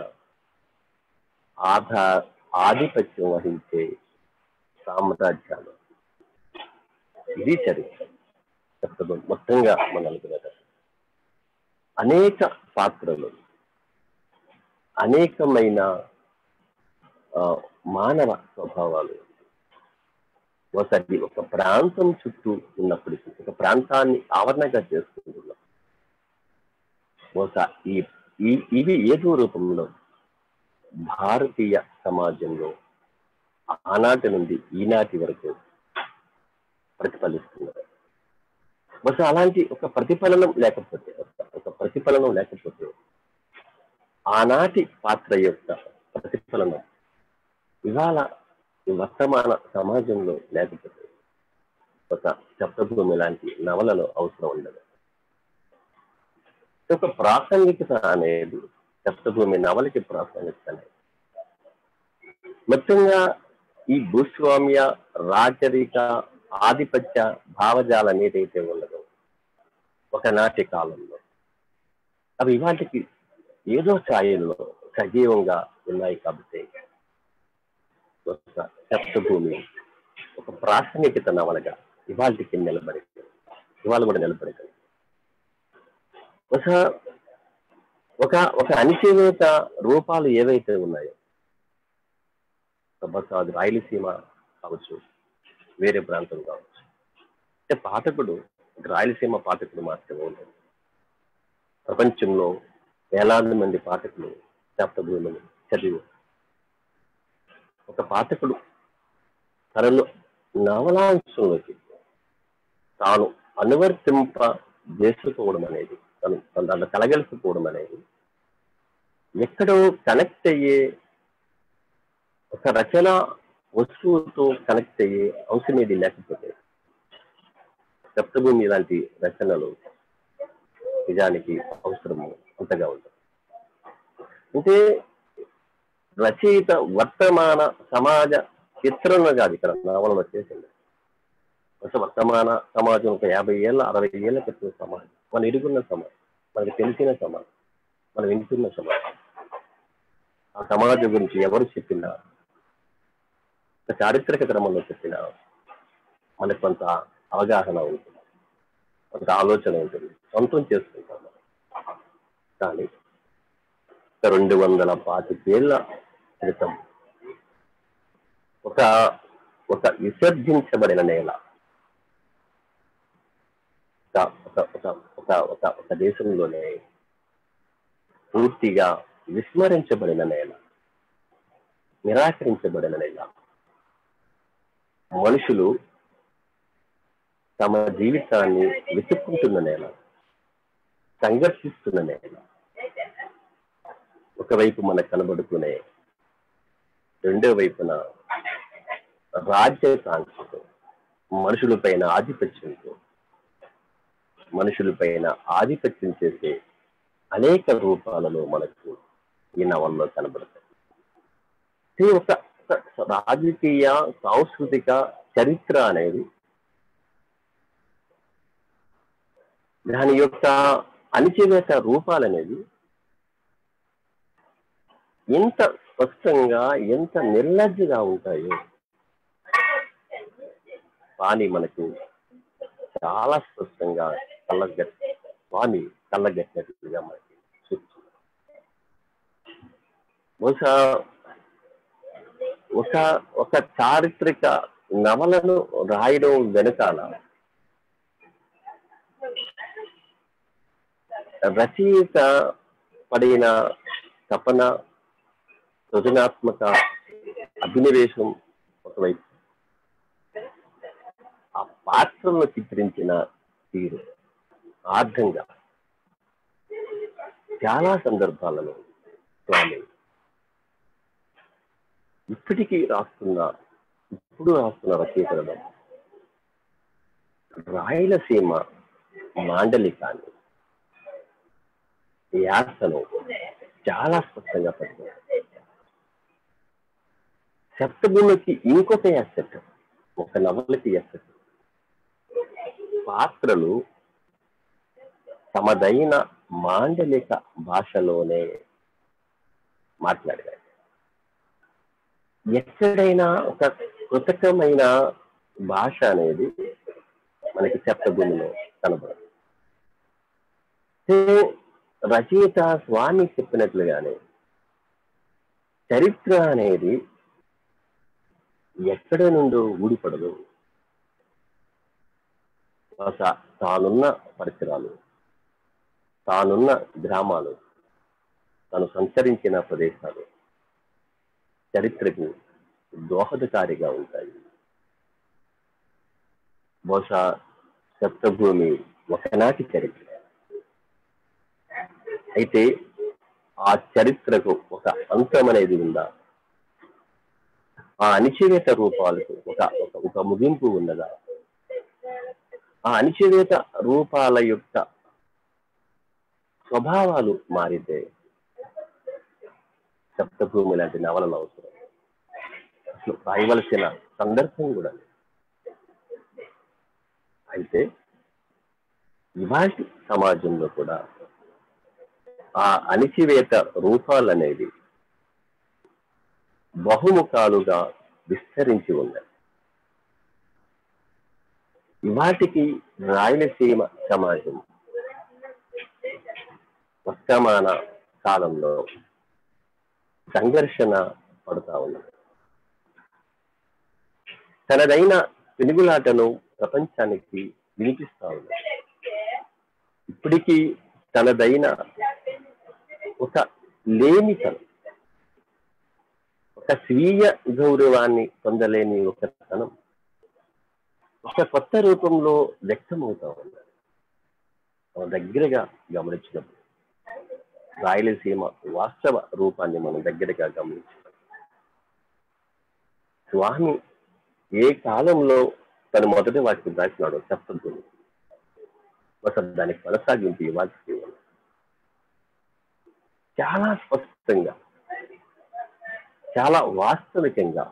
ఆధా ఆధిపత్యం వహించే సామ్రాజ్యాలు ఇది చరిత్ర చెప్తాం మొత్తంగా మనం అనుకునేది అనేక పాత్రలు అనేకమైన ఆ, మానవ స్వభావాలు ఒకటి ఒక ప్రాంతం చుట్టూ ఉన్నప్పటికీ ఒక ప్రాంతాన్ని ఆవరణగా చేసుకుంటున్నాం ఒక ఈ ఈ- ఇవి ఏదో రూపంలో భారతీయ సమాజంలో ఆనాటి నుండి ఈనాటి వరకు ప్రతిఫలిస్తున్నారు బహుశా అలాంటి ఒక ప్రతిఫలనం లేకపోతే ఒక- ఒక ప్రతిఫలనం లేకపోతే ఆనాటి పాత్ర యొక్క ప్రతిఫలనం ఇవాళ ఈ వర్తమాన సమాజంలో లేకపోతే ఒక శబ్దభూమి లాంటి నవలలో అవసరం ఉండదు ఒక ప్రాసంగికత అనేది శబ్దభూమి నవలకి ప్రాసంగికత అనేది మొత్తంగా ఈ భూస్వామ్య రాజరిక ఆధిపత్య భావజాలం ఏదైతే ఉన్నదో ఒకనాటి కాలంలో అవి ఇవాటికి ఏదో ఛాయల్లో సజీవంగా ఉన్నాయి కాబట్టి ఒక శబ్దభూమి ఒక ప్రాసంగికత నవలగా ఇవాళకి నిలబడింది ఇవాళ కూడా నిలబడింది ఒక ఒక ఒక అణిచివేత రూపాలు ఏవైతే ఉన్నాయో బహుశా అది రాయలసీమ కావచ్చు వేరే ప్రాంతం కావచ్చు అంటే పాఠకుడు ఒక రాయలసీమ పాఠకుడు మాత్రమే ఉండదు ప్రపంచంలో వేలాది మంది పాఠకులు శాప్తభూమిని చదివి ఒక పాఠకుడు తనను నవలాంశంలోకి తాను అనువర్తింప చేసుకోవడం అనేది తను తను దాంట్లో కలగలిసిపోవడం అనేది ఎక్కడో కనెక్ట్ అయ్యే ఒక రచన వస్తువుతో కనెక్ట్ అయ్యే అంశం ఏది లేకపోతే సప్తభూమి లాంటి రచనలు నిజానికి అవసరము అంతగా ఉంటుంది అంటే రచయిత వర్తమాన సమాజ చిత్రణ కాదు ఇక్కడ నవలం వచ్చేసింది అసలు వర్తమాన సమాజం ఒక యాభై ఏళ్ళ అరవై ఏళ్ళ క్రితం సమాజం మనం ఎదుగున్న సమాజం మనకి తెలిసిన సమాజం మనం వింటున్న సమాజం ఆ సమాజం గురించి ఎవరు చెప్పినా ఒక చారిత్రక క్రమంలో చెప్పినా మనకు కొంత అవగాహన ఉంటుంది కొంత ఆలోచన ఉంటుంది సొంతం చేసుకుంటాం మనం. కానీ ఒక రెండు వందల పాతికేళ్ల క్రితం ఒక ఒక విసర్జించబడిన నేల ఒక ఒక ఒక ఒక ఒక ఒక దేశంలోనే పూర్తిగా విస్మరించబడిన నేల నిరాకరించబడిన నేల మనుషులు తమ జీవితాన్ని వెతుక్కుంటున్న నేల సంఘర్షిస్తున్న నేల ఒకవైపు మనకు కనబడుకునే రెండో వైపున రాజ్యకాంక్షతో మనుషులపైన ఆధిపత్యంతో మనుషులపైన ఆధిపత్యం చేసే అనేక రూపాలలో మనకు ఈ నవల్లో కనబడతాయి ఇది ఒక ఒక రాజకీయ సాంస్కృతిక చరిత్ర అనేది దాని యొక్క అణిచివేత రూపాలనేవి ఎంత స్పష్టంగా ఎంత నిర్లజ్జగా ఉంటాయో కానీ మనకు చాలా స్పష్టంగా కళ్ళగట్ స్వామి కళ్ళగట్టినట్టుగా మనకి చూస్తుంది బహుశా ఒక ఒక చారిత్రక నవలను రాయడం వెనకాల రచయిత పడిన తపన సృజనాత్మక అభినవేశం ఒకవైపు ఆ పాత్రలను చిత్రించిన తీరు ఆర్థంగా చాలా సందర్భాలలో స్వామి ఇప్పటికీ రాస్తున్న ఇప్పుడు రాస్తున్న రచయితలలో రాయలసీమ మాండలికాన్ని యాసను చాలా స్పష్టంగా పడుతుంది సప్తభూమికి ఇంకొక యాసెట్ ఒక నవలకి యాసెట్ పాత్రలు తమదైన మాండలిక భాషలోనే మాట్లాడారు ఎక్కడైనా ఒక కృతకమైన భాష అనేది మనకి సప్తభూమిలో కనబడదు సో రచయిత స్వామి చెప్పినట్లుగానే చరిత్ర అనేది ఎక్కడ నుండో ఊడిపడదు ఒక తానున్న పరిసరాలు తానున్న గ్రామాలు తను సంచరించిన ప్రదేశాలు చరిత్రకు దోహదకారిగా ఉంటాయి బహుశా సప్తభూమి ఒకనాటి చరిత్ర అయితే ఆ చరిత్రకు ఒక అంతం అనేది ఉందా ఆ అణిచివేత రూపాలకు ఒక ఒక ఒక ముగింపు ఉన్నదా ఆ అణిచివేత రూపాల యొక్క స్వభావాలు మారితే సప్తభూమి లాంటి నవలలు అవసరం అసలు రాయవలసిన సందర్భం కూడా లేదు. అయితే ఇవాటి సమాజంలో కూడా ఆ అణిచివేత రూపాలు అనేది బహుముఖాలుగా విస్తరించి ఉన్నాయి ఇవాటికి రాయలసీమ సమాజం వర్తమాన కాలంలో సంఘర్షణ పడుతా ఉన్నది తనదైన పెనుగులాటను ప్రపంచానికి వినిపిస్తా ఉన్నది ఇప్పటికీ తనదైన ఒక లేమితనం ఒక స్వీయ గౌరవాన్ని పొందలేని ఒక తనం ఒక కొత్త రూపంలో వ్యక్తమవుతా ఉన్నది మనం దగ్గరగా గమనించినప్పుడు రాయలసీమ వాస్తవ రూపాన్ని మనం దగ్గరగా గమనించినప్పుడు స్వామి ఏ కాలంలో తను మొదటి వాటికి రాసినాడో చెప్పద్దు అసలు దానికి కొనసాగింపు ఇవ్వాల్సి ఉంది. చాలా స్పష్టంగా చాలా వాస్తవికంగా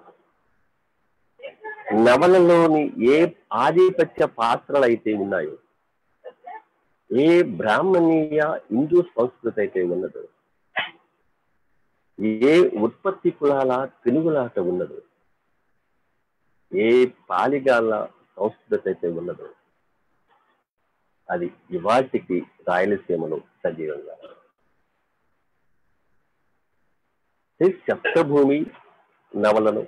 నవలలోని ఏ ఆధిపత్య పాత్రలు అయితే ఉన్నాయో ఏ బ్రాహ్మణీయ హిందూ సంస్కృతి అయితే ఉన్నదో ఏ ఉత్పత్తి కులాల తెలుగులాట ఉన్నదో ఏ పాలిగాల సంస్కృతి అయితే ఉన్నదో అది ఇవాటికి రాయలసీమలో సజీవంగా ఉంది. ఈ సప్తభూమి నవలను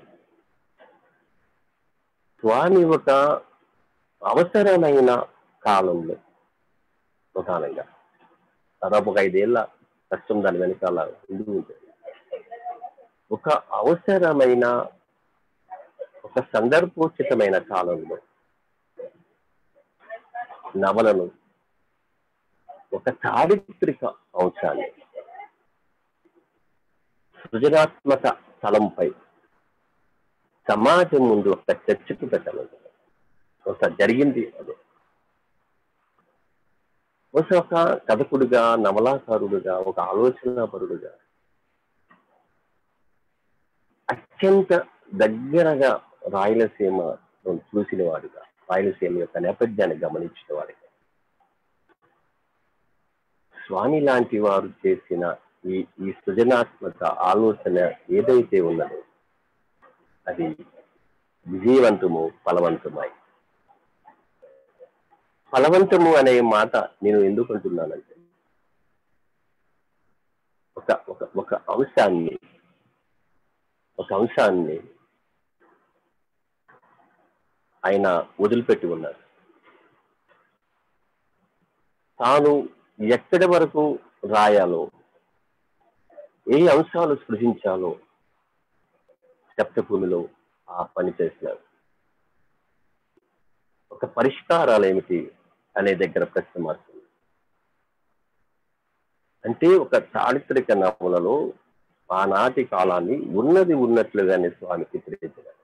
స్వామి ఒక అవసరమైన కాలంలో ప్రధానంగా దాదాపు ఒక ఐదేళ్ల కష్టం దాని వెనకాల ఉండి ఉంటుంది ఒక అవసరమైన ఒక సందర్భోచితమైన కాలంలో నవలను ఒక చారిత్రక అంశాన్ని సృజనాత్మక స్థలంపై సమాజం ముందు ఒక చర్చకు పెట్టాలి ఒక జరిగింది అది బహుశా ఒక కథకుడుగా నవలాకారుడుగా ఒక ఆలోచనాపరుడుగా అత్యంత దగ్గరగా రాయలసీమ చూసిన వాడుగా రాయలసీమ యొక్క నేపథ్యాన్ని గమనించిన వాడిగా స్వామి లాంటి వారు చేసిన ఈ ఈ సృజనాత్మక ఆలోచన ఏదైతే ఉన్నదో అది విజయవంతము ఫలవంతమై ఫలవంతము అనే మాట నేను ఎందుకు అంటున్నానంటే ఒక ఒక ఒక అంశాన్ని ఒక అంశాన్ని ఆయన వదిలిపెట్టి ఉన్నారు తాను ఎక్కడి వరకు రాయాలో ఏ అంశాలు సృజించాలో సప్తభూమిలో ఆ పని చేసినారు ఒక పరిష్కారాలు ఏమిటి అనే దగ్గర ప్రశ్న మారుతుంది అంటే ఒక చారిత్రక నవలలో ఆనాటి కాలాన్ని ఉన్నది ఉన్నట్లుగానే స్వామి చిత్రించారు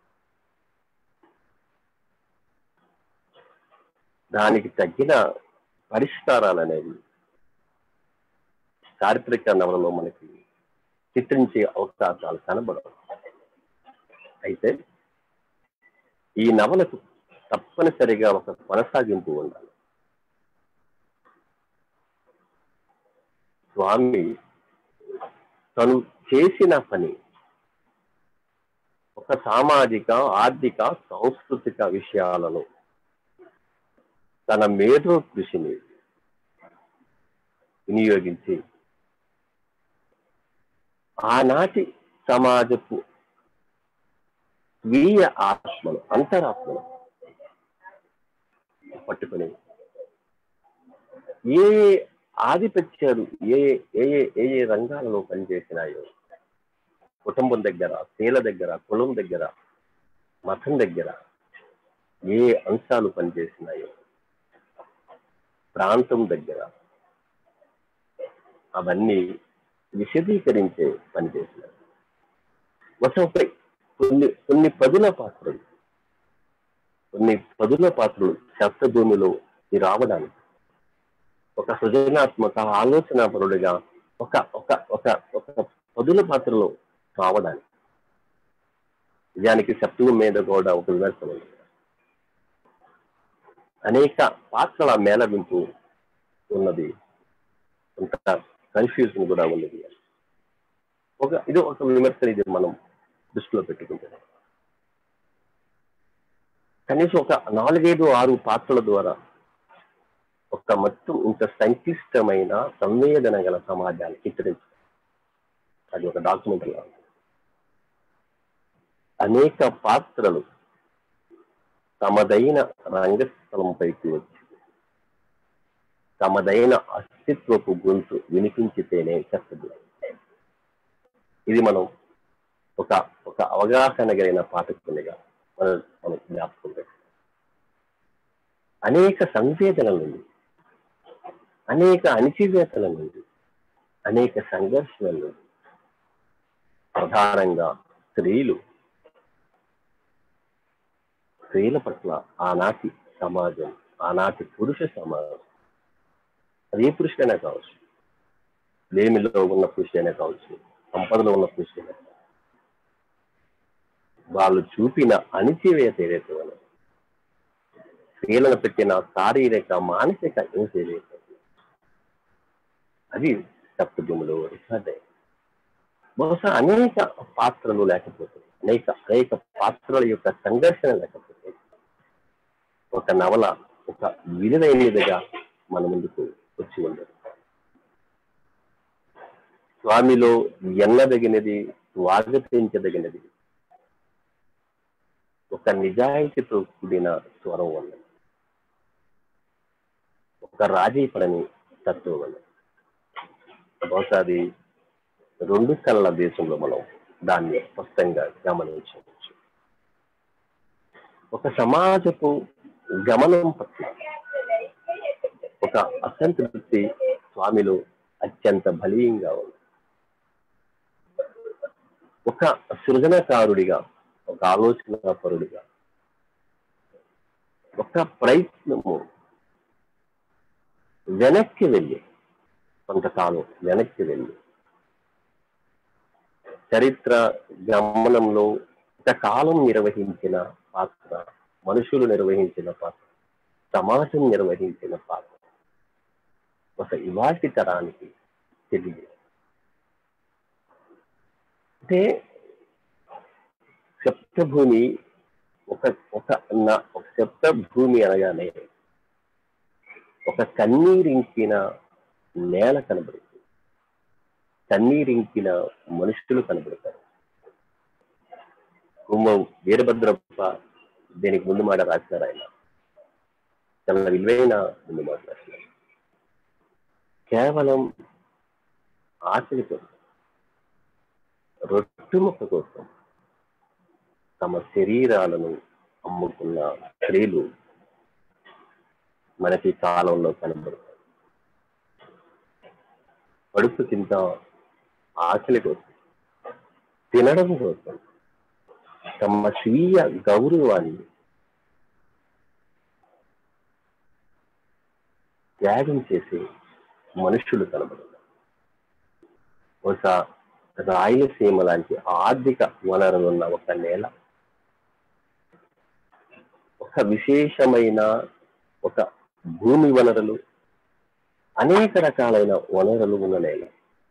దానికి తగ్గిన పరిష్కారాలు అనేవి చారిత్రక నవలలో మనకి చిత్రించే అవకాశాలు కనబడవు అయితే ఈ నవలకు తప్పనిసరిగా ఒక కొనసాగింపు ఉండాలి స్వామి తను చేసిన పని ఒక సామాజిక ఆర్థిక సాంస్కృతిక విషయాలను తన మేధో కృషిని వినియోగించి ఆనాటి సమాజపు స్వీయ ఆత్మను అంతరాత్మను పట్టుకుని ఏ ఏ ఆధిపత్యాలు ఏ ఏ ఏ ఏ ఏ రంగాలలో పనిచేసినాయో కుటుంబం దగ్గర శీల దగ్గర కులం దగ్గర మతం దగ్గర ఏ అంశాలు పనిచేసినాయో ప్రాంతం దగ్గర అవన్నీ విశదీకరించే పనిచేసినారు ఒకపై కొన్ని కొన్ని పదుల పాత్రలు కొన్ని పదుల పాత్రలు శబ్దభూమిలో రావడానికి ఒక సృజనాత్మక ఆలోచన పరుడిగా ఒక ఒక ఒక ఒక పదుల పాత్రలో రావడానికి నిజానికి శబ్దం మీద కూడా ఒక విమర్శన ఉంది అనేక పాత్రల మేళవింపు ఉన్నది కొంత కన్ఫ్యూజన్ కూడా ఉన్నది ఒక ఇది ఒక విమర్శన ఇది మనం దృష్టిలో పెట్టుకుంటే కనీసం ఒక నాలుగైదు ఆరు పాత్రల ద్వారా ఒక మొత్తం ఇంత సంక్లిష్టమైన సంవేదన గల సమాజాన్ని చిత్రించారు అది ఒక డాక్యుమెంట్ లా ఉంది అనేక పాత్రలు తమదైన రంగస్థలంపైకి వచ్చి తమదైన అస్తిత్వపు గొంతు వినిపించితేనే చెప్పదు ఇది మనం ఒక ఒక అవగాహన కలిగిన పాఠకునిగా మనం మనం జ్ఞాపకం పెట్టుకోవాలి. అనేక సంవేదనల నుండి అనేక అణిచివేతల నుండి అనేక సంఘర్షణల నుండి ప్రధానంగా స్త్రీలు స్త్రీల పట్ల ఆనాటి సమాజం ఆనాటి పురుష సమాజం అది ఏ పురుషుడైనా కావచ్చు లేమిలో ఉన్న పురుషుడైనా కావచ్చు సంపదలో ఉన్న పురుషుడైనా కావచ్చు. వాళ్ళు చూపిన అణిచివేత ఏదైతే ఉన్నదో స్త్రీలను పెట్టిన శారీరక మానసిక హింస ఏదైతే ఉందో, అది సప్తభూమిలో రికార్డ్ అయింది బహుశా అనేక పాత్రలు లేకపోతే అనేక అనేక పాత్రల యొక్క సంఘర్షణ లేకపోతే ఒక నవల ఒక విలువైనదిగా మన ముందుకు వచ్చి ఉండదు స్వామిలో ఎన్నదగినది స్వాగతించదగినది ఒక నిజాయితీతో కూడిన స్వరం ఉన్నది ఒక రాజీ పడని తత్వం ఉన్నది బహుశా అది రెండు కళ్ళ దేశంలో మనం దాన్ని స్పష్టంగా గమనించవచ్చు ఒక సమాజపు గమనం పట్ల ఒక అసంతృప్తి స్వామిలో అత్యంత బలీయంగా ఉంది ఒక సృజనకారుడిగా ఒక ఆలోచన పరుడిగా ఒక ప్రయత్నము వెనక్కి వెళ్ళి కొంతకాలం వెనక్కి వెళ్ళి చరిత్ర గమనంలో ఒక కాలం నిర్వహించిన పాత్ర మనుషులు నిర్వహించిన పాత్ర సమాజం నిర్వహించిన పాత్ర ఒక ఇవాటి తరానికి తెలియదు అంటే సప్తభూమి ఒక ఒక నా- ఒక సప్తభూమి అనగానే ఒక కన్నీరింకిన నేల కనబడుతుంది కన్నీరింకిన మనుషులు కనబడతారు కుమ్మం వీరభద్రప్ప దీనికి ముందు మాట రాసినారు ఆయన చాలా విలువైన ముందు మాట రాసినారు కేవలం ఆశల కోసం రొట్టు ముక్క కోసం తమ శరీరాలను అమ్ముకున్న స్త్రీలు మనకి ఈ కాలంలో కనబడతాయి కడుపు కింద ఆకలి కోసం తినడం కోసం తమ స్వీయ గౌరవాన్ని త్యాగం చేసే మనుషులు కనబడుతున్నారు ఒక రాయలసీమ లాంటి ఆర్థిక వనరులున్న ఒక నేల ఒక విశేషమైన ఒక భూమి వనరులు అనేక రకాలైన వనరులు ఉన్న నేల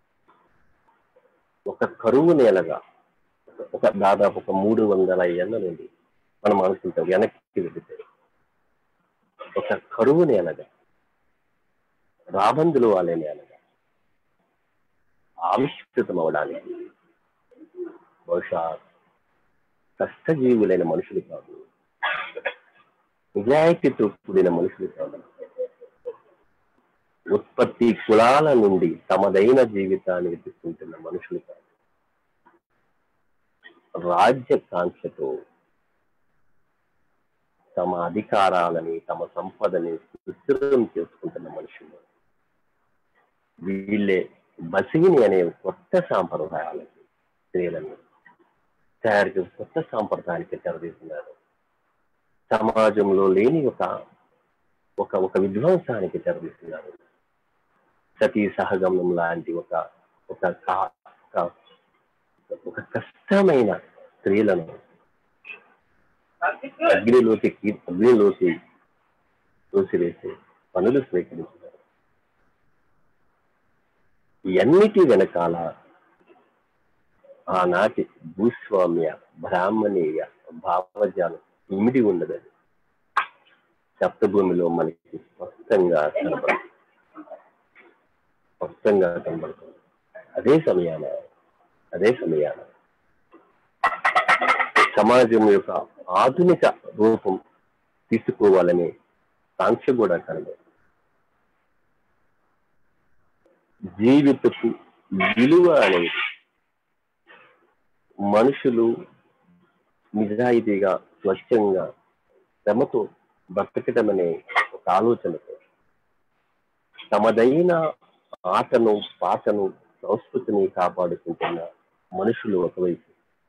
ఒక కరువు నేలగా ఒక దాదాపు ఒక మూడు వందల ఏళ్ళ నుండి మనం అనుకుంటాం వెనక్కి వెళితే ఒక కరువు నేలగా రాబందులు వాళ్ళే నేలగా ఆవిష్కృతం అవడానికి బహుశా కష్టజీవులైన మనుషులు కాదు నిజాయితీతో కూడిన మనుషులు కాదు ఉత్పత్తి కులాల నుండి తమదైన జీవితాన్ని వెతుక్కుంటున్న మనుషులు కాదు రాజ్య కాంక్షతో తమ అధికారాలని తమ సంపదని విస్తృతం చేసుకుంటున్న మనుషులు వీళ్ళే బసిగిని అనే కొత్త సాంప్రదాయాలకి స్త్రీలను తయారు చేసి కొత్త సాంప్రదాయానికి తెరదీస్తున్నారు సమాజంలో లేని ఒక ఒక ఒక విధ్వంసానికి తెరదీస్తున్నారు సతీ సహగమనం లాంటి ఒక ఒక కా- ఒక- ఒక కష్టమైన స్త్రీలను అగ్నిలోకి కీ- అగ్నిలోకి తోసివేసి పనులు స్వీకరించారు ఇవన్నిటి వెనకాల ఆనాటి భూస్వామ్య బ్రాహ్మణీయ భావజాలం ఇమిడి ఉన్నదని సప్తభూమిలో మనకి స్పష్టంగా కనబడుతుంది స్పష్టంగా కనబడుతుంది అదే సమయాన అదే సమయాన సమాజం యొక్క ఆధునిక రూపం తీసుకోవాలనే కాంక్ష కూడా కనబడుతుంది జీవితపు విలువ అనేది మనుషులు నిజాయితీగా స్వచ్ఛంగా శ్రమతో బతకటం అనే ఒక ఆలోచనతో తమదైన ఆటను పాటను సంస్కృతిని కాపాడుకుంటున్న మనుషులు ఒకవైపు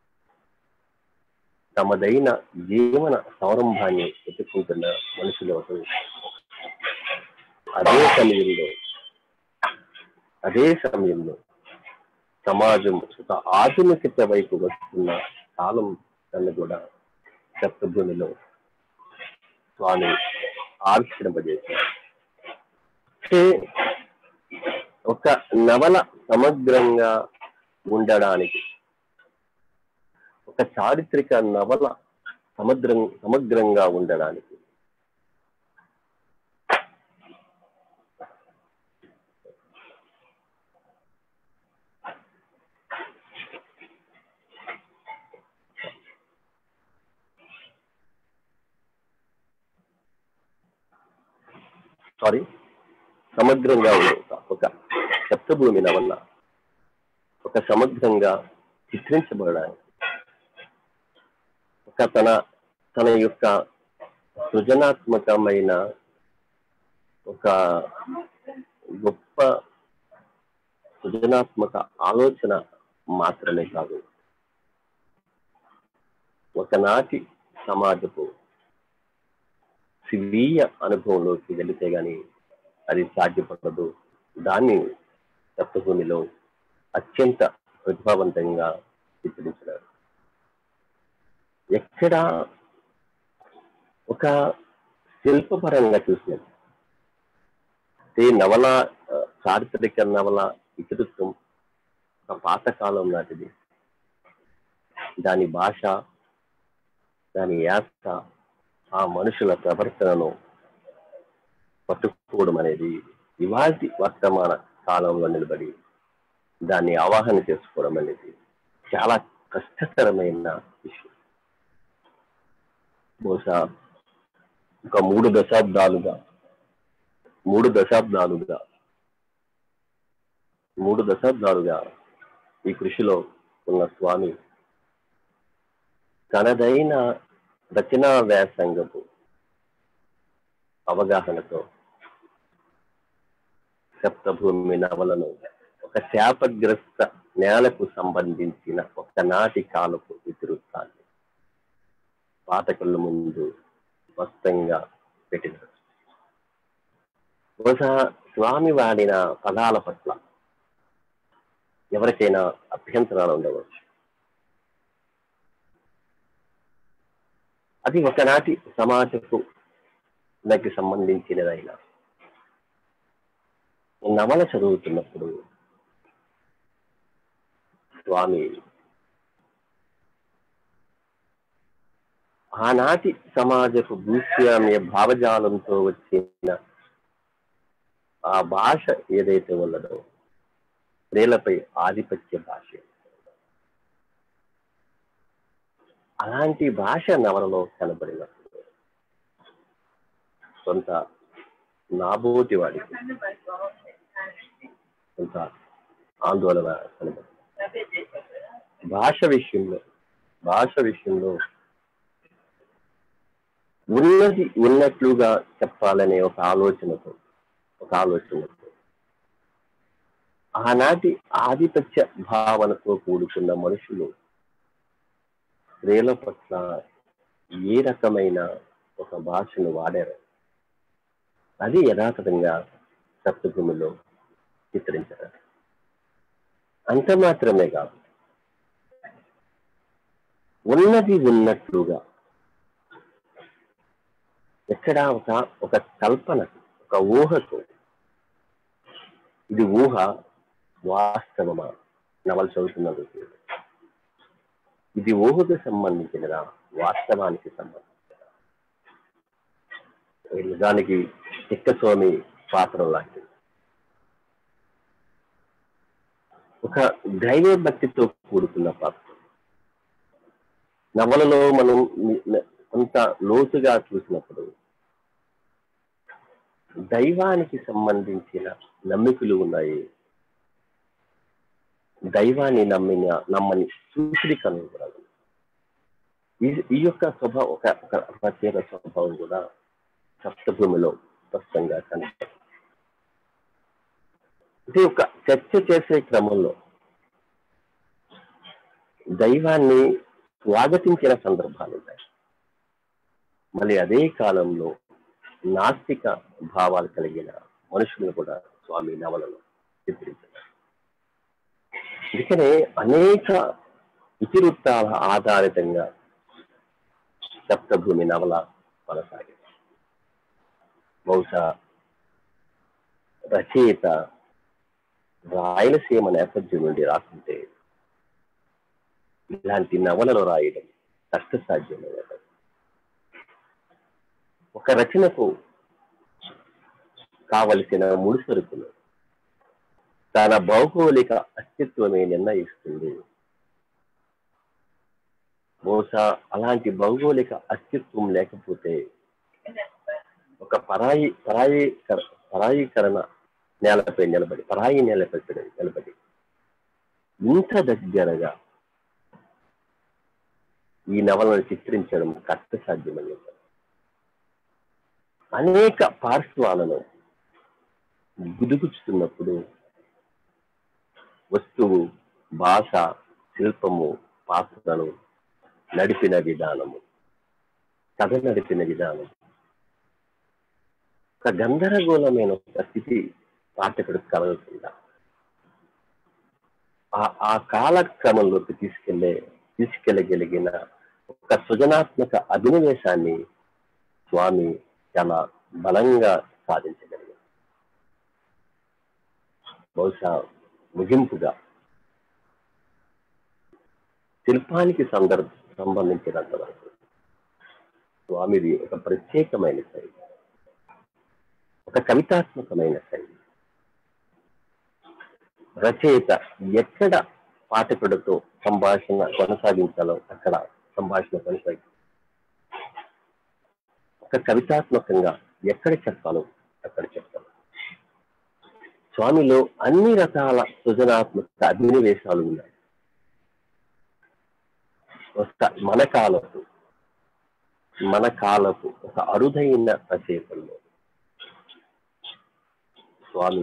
తమదైన జీవన సౌరంభాన్ని వెతుక్కుంటున్న మనుషులు ఒకవైపు అదే సమయంలో అదే సమయంలో సమాజం ఒక ఆధునికత వైపు వస్తున్న కాలం కన్నా కూడా సప్తభూమిలో స్వామి ఆవిష్కరింపజేశారు అంటే ఒక నవల సమగ్రంగా ఉండడానికి ఒక చారిత్రక నవల సమగ్రం సమగ్రంగా ఉండడానికి సారీ సమగ్రంగా ఉండే ఒక- ఒక సప్తభూమి నవల ఒక సమగ్రంగా చిత్రించబడడానికి ఒక తన తన యొక్క సృజనాత్మకమైన ఒక గొప్ప సృజనాత్మక ఆలోచన మాత్రమే కాదు ఒకనాటి సమాజపు స్వీయ అనుభవంలోకి వెళితే గాని అది సాధ్యపడదు దాన్ని సప్తభూమిలో అత్యంత ప్రతిభావంతంగా చిత్రించారు ఎక్కడ ఒక శిల్పపరంగా చూసినది ఈ నవల ఆ, చారిత్రక నవల ఇతివృత్తం ఒక పాతకాలం నాటిది దాని భాష దాని యాస ఆ మనుషుల ప్రవర్తనను పట్టుకోవడం అనేది ఇవాటి వర్తమాన కాలంలో నిలబడి దాన్ని ఆవాహన చేసుకోవడం అనేది చాలా కష్టతరమైన విషయం బహుశా ఒక మూడు దశాబ్దాలుగా మూడు దశాబ్దాలుగా మూడు దశాబ్దాలుగా ఈ కృషిలో ఉన్న స్వామి తనదైన రచనా వ్యాసంగపు అవగాహనతో సప్తభూమి నవలను ఒక శాపగ్రస్త నేలకు సంబంధించిన ఒకనాటి కాలపు ఇతివృత్తాన్ని పాఠకుల ముందు స్పష్టంగా పెట్టినారు బహుశా స్వామి వాడిన పదాల పట్ల ఎవరికైనా అభ్యంతరాలు ఉండవచ్చు అది ఒకనాటి సమాజపు దానికి సంబంధించినదైనా నవల చదువుతున్నప్పుడు స్వామి ఆనాటి సమాజపు భూస్వామ్య భావజాలంతో వచ్చిన ఆ భాష ఏదైతే ఉన్నదో స్త్రీలపై ఆధిపత్య భాష అలాంటి భాష నవలలో కనబడినప్పుడు కొంత నాబోటి వాడికి కొంత ఆందోళన కనబడింది భాష విషయంలో భాష విషయంలో ఉన్నది ఉన్నట్లుగా చెప్పాలనే ఒక ఆలోచనతో ఒక ఆలోచనతో ఆనాటి ఆధిపత్య భావనతో కూడుకున్న మనుషులు స్త్రీల పట్ల ఏ రకమైన ఒక భాషను వాడారు అది యథాతథంగా సప్తభూమిలో చిత్రించారు అంత మాత్రమే కాదు ఉన్నది ఉన్నట్లుగా ఎక్కడ ఒక ఒక కల్పన ఒక ఊహకు ఇది ఊహ వాస్తవమా నవల చదువుతున్నది ఇది ఊహకు సంబంధించినదా వాస్తవానికి సంబంధించినదా ఇది నిజానికి చిక్కస్వామి పాత్ర లాంటిది ఒక దైవ భక్తితో కూడుకున్న పాత్ర నవలలో మనం ని- ని- కొంత లోతుగా చూసినప్పుడు దైవానికి సంబంధించిన నమ్మికలు ఉన్నాయి దైవాన్ని నమ్మిన నమ్మని సూచరికలు కూడా ఉన్నాయి. ఈ- ఈ యొక్క స్వభావం ఒక ఒక ప్రత్యేక స్వభావం కూడా సప్తభూమిలో స్పష్టంగా కనిపిస్తుంది ఇది ఒక చర్చ చేసే క్రమంలో దైవాన్ని స్వాగతించిన సందర్భాలు ఉన్నాయి మళ్ళీ అదే కాలంలో నాస్తిక భావాలు కలిగిన మనుషులను కూడా స్వామి నవలలో చిత్రించారు అందుకనే అనేక ఇతివృత్తాల ఆధారితంగా సప్తభూమి నవల కొనసాగింది బహుశా రచయిత రాయలసీమ నేపథ్యం నుండి రాకుంటే ఇలాంటి నవలలు రాయడం కష్టసాధ్యమైన పని. ఒక రచనకు కావలసిన ముడిసరుకులు తన భౌగోళిక అస్తిత్వమే నిర్ణయిస్తుంది బహుశా అలాంటి భౌగోళిక అస్తిత్వం లేకపోతే ఒక పరాయి పరాయి పరాయీకరణ నేలపై నిలబడి పరాయి నేలపై నిలబడి ఇంత దగ్గరగా ఈ నవలను చిత్రించడం కష్టసాధ్యమని చెప్పారు అనేక పార్శ్వాలను గుదుగుచుతున్నప్పుడు వస్తువు భాష శిల్పము పాత్రను నడిపిన విధానము కథ నడిపిన విధానం ఒక గందరగోళమైన ఒక స్థితి పాఠకుడు కలగకుండా ఆ ఆ కాలక్రమంలోకి తీసుకెళ్లే తీసుకెళ్ళగలిగిన ఒక సృజనాత్మక అభినవేశాన్ని స్వామి చాలా బలంగా సాధించగలిగారు బహుశా ముగింపుగా శిల్పానికి సందర్భ సంబంధించినంత వరకు స్వామిది ఒక ప్రత్యేకమైన శైలి ఒక కవితాత్మకమైన శైలి రచయిత ఎక్కడ పాఠకుడితో సంభాషణ కొనసాగించాలో అక్కడ సంభాషణ కొనసాగి ఒక కవితాత్మకంగా ఎక్కడ చెప్పాలో అక్కడ చెప్తాను స్వామిలో అన్ని రకాల సృజనాత్మక అభినవేశాలు ఉన్నాయి ఒక మన కాలపు మన కాలపు ఒక అరుదైన రచయితల్లో స్వామి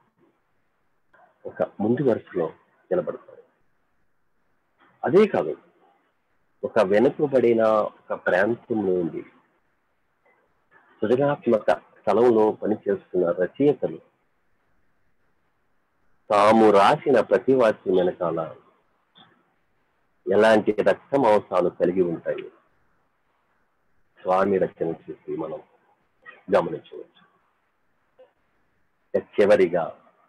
ఒక ముందు వరుసలో నిలబడతారు అదే కాదు ఒక వెనుకబడిన ఒక ప్రాంతం నుండి సృజనాత్మక స్థలంలో పనిచేస్తున్న రచయితలు తాము రాసిన ప్రతి వాక్యం వెనకాల ఎలాంటి రక్త మాంసాలు కలిగి ఉంటాయి స్వామి రచన చూసి మనం గమనించవచ్చు చివరిగా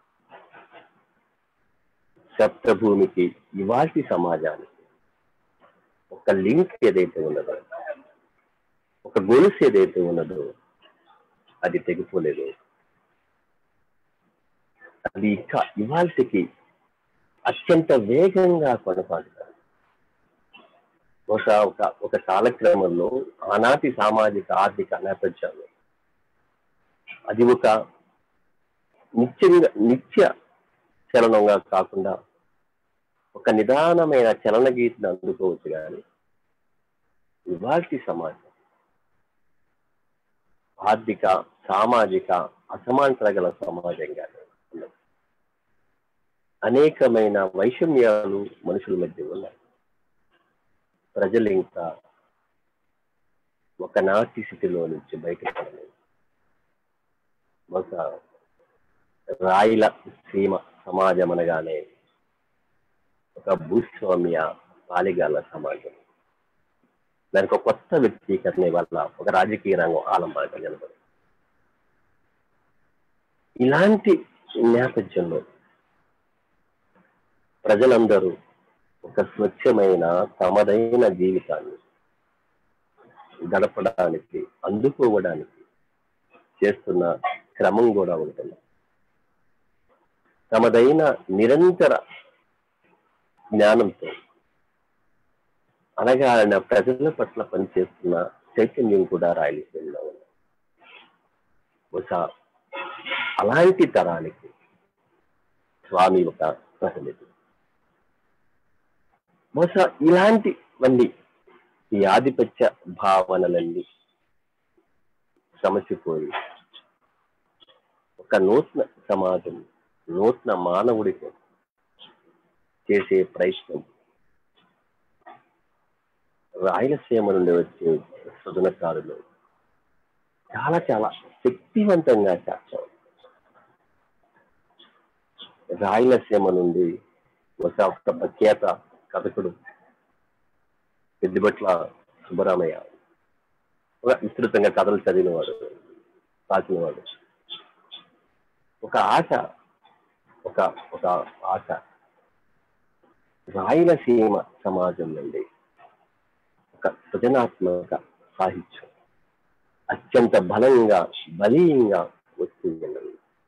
సప్తభూమికి ఇవాటి సమాజానికి ఒక లింక్ ఏదైతే ఉన్నదో ఒక గొలుసు ఏదైతే ఉన్నదో అది తెగిపోలేదు అది ఇంకా ఇవాళకి అత్యంత వేగంగా కొనసాగుతారు ఒక ఒక ఒక కాలక్రమంలో ఆనాటి సామాజిక ఆర్థిక నేపథ్యంలో అది ఒక నిత్యంగా నిత్య చలనంగా కాకుండా ఒక నిదానమైన చలన గీతను అందుకోవచ్చు కానీ ఇవాల్టి సమాజం ఆర్థిక సామాజిక అసమానతల గల సమాజంగా ఉన్నది అనేకమైన వైషమ్యాలు మనుషుల మధ్య ఉన్నాయి ప్రజలు ఇంకా ఒకనాటి స్థితిలో నుంచి బయటపడలేదు ఒక రాయిల సీమ సమాజం అనగానే ఒక భూస్వామ్య పాలిగాల సమాజం దానికి ఒక కొత్త వ్యక్తీకరణ వల్ల ఒక రాజకీయ రంగం ఆలంబనగా నిలబడి ఇలాంటి నేపథ్యంలో ప్రజలందరూ ఒక స్వచ్ఛమైన తమదైన జీవితాన్ని గడపడానికి అందుకోవడానికి చేస్తున్న క్రమం కూడా ఉంటుంది తమదైన నిరంతర జ్ఞానంతో అనగాన ప్రజల పట్ల పనిచేస్తున్న చైతన్యం కూడా రాయలసీమలో ఉంది బహుశా అలాంటి తరానికి స్వామి ఒక ప్రతినిధి బహుశా ఇలాంటివన్నీ ఈ ఆధిపత్య భావనలన్నీ సమసిపోయి ఒక నూతన సమాజం నూతన మానవుడికి చేసే ప్రయత్నం రాయలసీమ నుండి వచ్చే సృజనకారులు చాలా చాలా శక్తివంతంగా చేస్తారు రాయలసీమ నుండి ఒక ఒక ప్రఖ్యాత కథకుడు పెద్దిబట్ల సుబ్బరామయ్య ఒక విస్తృతంగా కథలు చదివినవాడు రాసినవాడు ఒక ఆశ ఒక ఒక ఆశ రాయలసీమ సమాజం నుండి ఒక సృజనాత్మక సాహిత్యం అత్యంత బలంగా బలీయంగా వస్తుంది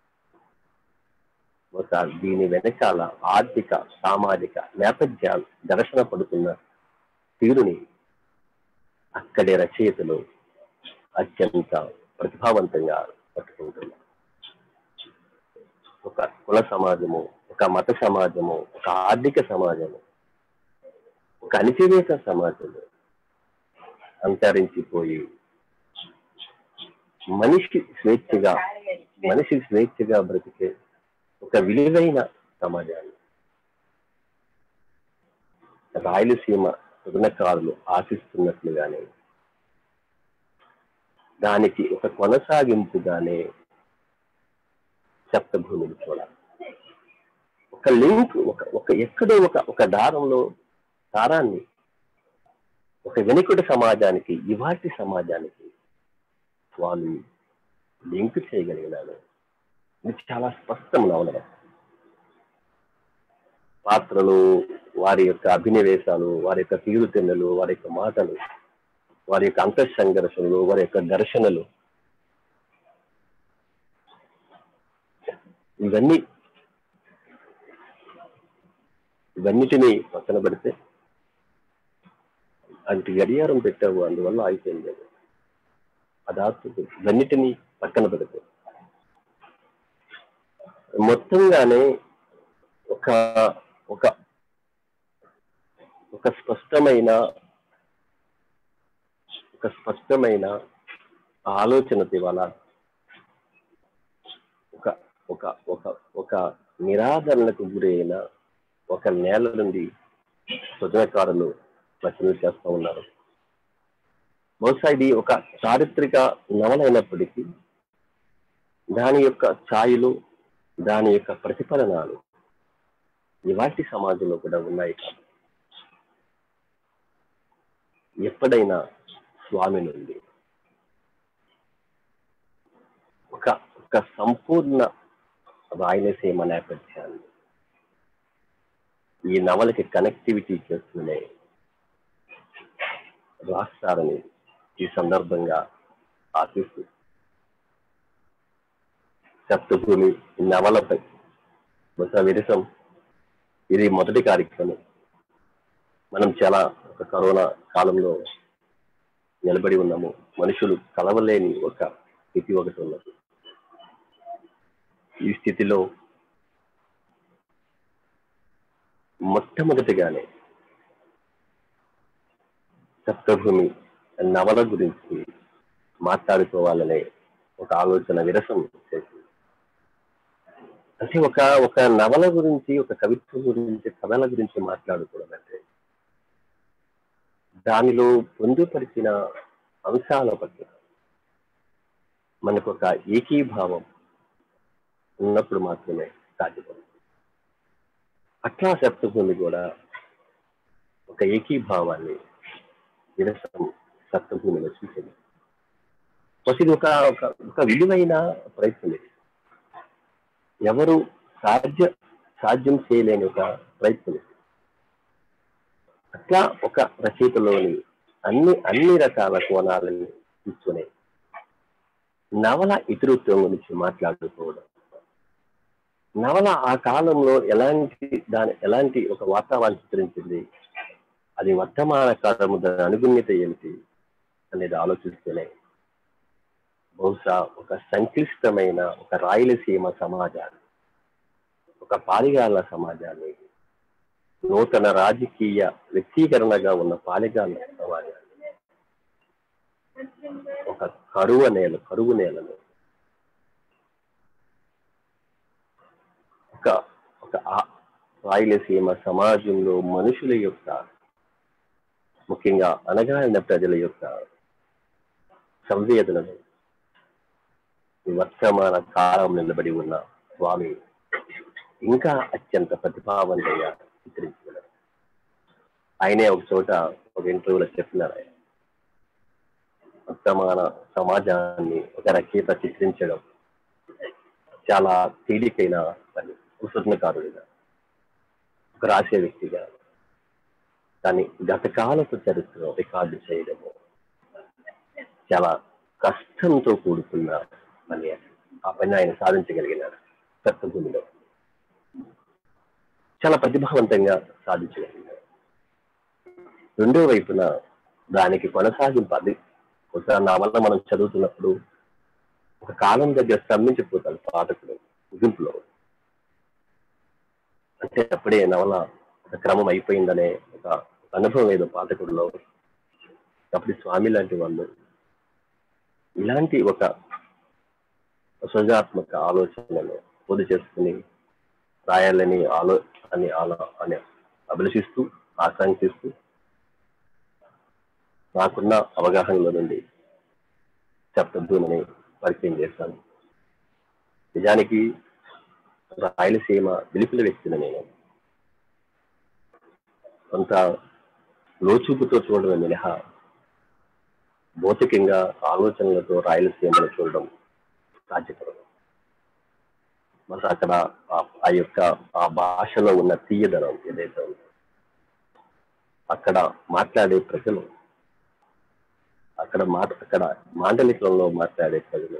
ఒక దీని వెనకాల ఆర్థిక సామాజిక నేపథ్యాలు దర్శన పడుతున్న తీరుని అక్కడి రచయితలు అత్యంత ప్రతిభావంతంగా పట్టుకుంటున్నారు ఒక కుల సమాజము ఒక మత సమాజము ఒక ఆర్థిక సమాజము ఒక అణిచివేత సమాజము అంతరించిపోయి మనిషి స్వేచ్ఛగా మనిషి స్వేచ్ఛగా బ్రతికే ఒక విలువైన సమాజాన్ని రాయలసీమ రుణకారులు ఆశిస్తున్నట్లుగానే దానికి ఒక కొనసాగింపుగానే సప్తభూమిని చూడాలి ఒక లింక్ ఒక ఒక ఎక్కడో ఒక ఒక దారంలో దారాన్ని ఒక వెనుకటి సమాజానికి ఇవాటి సమాజానికి స్వామి లింక్ చేయగలిగినాను ఇది చాలా స్పష్టంగా ఉన్నది పాత్రలు వారి యొక్క అభినవేశాలు వారి యొక్క తీరుతెన్నులు వారి యొక్క మాటలు వారి యొక్క అంత సంఘర్షణలు వారి యొక్క ఘర్షణలు ఇవన్నీ ఇవన్నిటినీ పక్కన పెడితే అది గడియారం పెట్టావు అందువల్ల అయిపోయింది అది అదాత్మకు ఇవన్నిటినీ పక్కన పెడితే మొత్తంగానే ఒక ఒక ఒక స్పష్టమైన స్పష్టమైన ఒక స్పష్టమైన ఆలోచన ఇవాళ ఒక ఒక ఒక ఒక నిరాదరణకు గురైన ఒక నేల నుండి సృజనకారులు రచనలు చేస్తూ ఉన్నారు బహుశా ఇది ఒక చారిత్రక నవల అయినప్పటికీ దాని యొక్క ఛాయలు దాని యొక్క ప్రతిఫలనాలు ఇవాటి సమాజంలో కూడా ఉన్నాయి కాదు ఎప్పుడైనా స్వామి నుండి ఒక ఒక సంపూర్ణ రాయలసీమ నేపథ్యాన్ని ఈ నవలకి కనెక్టివిటీ చేస్తూనే రాస్తారని ఈ సందర్భంగా ఆశిస్తూ సప్తభూమి నవలపై బహుశా విరసం ఇది మొదటి కార్యక్రమం మనం చాలా ఒక కరోనా కాలంలో నిలబడి ఉన్నాము మనుషులు కలవలేని ఒక స్థితి ఒకటి ఉన్నది ఈ స్థితిలో మొట్టమొదటిగానే సప్తభూమి నవల గురించి మాట్లాడుకోవాలనే ఒక ఆలోచన విరసం చేసింది అంటే ఒక ఒక నవల గురించి ఒక కవిత్వం గురించి కథల గురించి మాట్లాడుకోవడం అంటే దానిలో పొందుపరిచిన అంశాల పట్ల మనకు ఒక ఏకీభావం ఉన్నప్పుడు మాత్రమే సాధ్యపడుతుంది అట్లా సప్తభూమి కూడా ఒక ఏకీభావాన్ని విరసం సప్తభూమిలో చూసింది బస్ ఇది ఒక ఒక ఒక విలువైన ప్రయత్నం ఇది ఎవరు సాధ్య సాధ్యం చేయలేని ఒక ప్రయత్నం ఇది అట్లా ఒక రచయితలోని అన్ని అన్ని రకాల కోణాలను తీసుకునే నవల ఇతరుత్వం గురించి మాట్లాడుకోవడం నవల ఆ కాలంలో ఎలాంటి దాని ఎలాంటి ఒక వాతావరణం చిత్రించింది అది వర్తమాన కాలము దాని అనుగుణ్యత ఏమిటి అనేది ఆలోచిస్తేనే బహుశా ఒక సంక్లిష్టమైన ఒక రాయలసీమ సమాజాన్ని ఒక పాలిగాల సమాజాన్ని నూతన రాజకీయ వ్యక్తీకరణగా ఉన్న పాలిగాల సమాజాన్ని ఒక కరువు నేల కరువు నేలను ఒక ఒక ఆ- రాయలసీమ సమాజంలో మనుషుల యొక్క ముఖ్యంగా అనగారిన ప్రజల యొక్క సంవేదనలు ఈ వర్తమాన కాలం నిలబడి ఉన్న స్వామి ఇంకా అత్యంత ప్రతిభావంతంగా చిత్రించగలరు ఆయనే ఒక చోట ఒక ఇంటర్వ్యూలో చెప్తున్నారు ఆయన వర్తమాన సమాజాన్ని ఒక రచయిత చిత్రించడం చాలా తేలికైన పని ఒక సృజనకారుడిగా ఒక రాసే వ్యక్తిగా కానీ గతకాలపు చరిత్ర రికార్డు చేయడము చాలా కష్టంతో కూడుకున్న పని అది. ఆ పని ఆయన సాధించగలిగినారు సప్తభూమిలో చాలా ప్రతిభావంతంగా సాధించగలిగినారు రెండో వైపున దానికి కొనసాగింపు అది ఒకసారి నా వల్ల మనం చదువుతున్నప్పుడు ఒక కాలం దగ్గర స్తంభించిపోతాడు పాఠకుడు ముగింపులో అంటే అప్పుడే నవల ఒక క్రమం అయిపోయిందనే ఒక అనుభవం ఏదో పాఠకుడిలో అప్పుడు స్వామి లాంటి వాళ్ళు ఇలాంటి ఒక సృజనాత్మక ఆలోచనలను పొందు చేసుకుని రాయాలని ఆలో అని ఆలో అని అభిలషిస్తూ ఆకాంక్షిస్తూ నాకున్న అవగాహనలో నుండి చెప్తూనని పరిచయం చేస్తాను నిజానికి రాయలసీమ విలుపుల వ్యక్తిని నేను కొంత లోచూపుతో చూడడం మినహా భౌతికంగా ఆలోచనలతో రాయలసీమను చూడడం సాధ్యపడదు మరి అక్కడ ఆ- ఆ యొక్క ఆ భాషలో ఉన్న తీయదనం ఏదైతే ఉందో అక్కడ మాట్లాడే ప్రజలు అక్కడ మాట అక్కడ మాండలికంలో మాట్లాడే ప్రజలు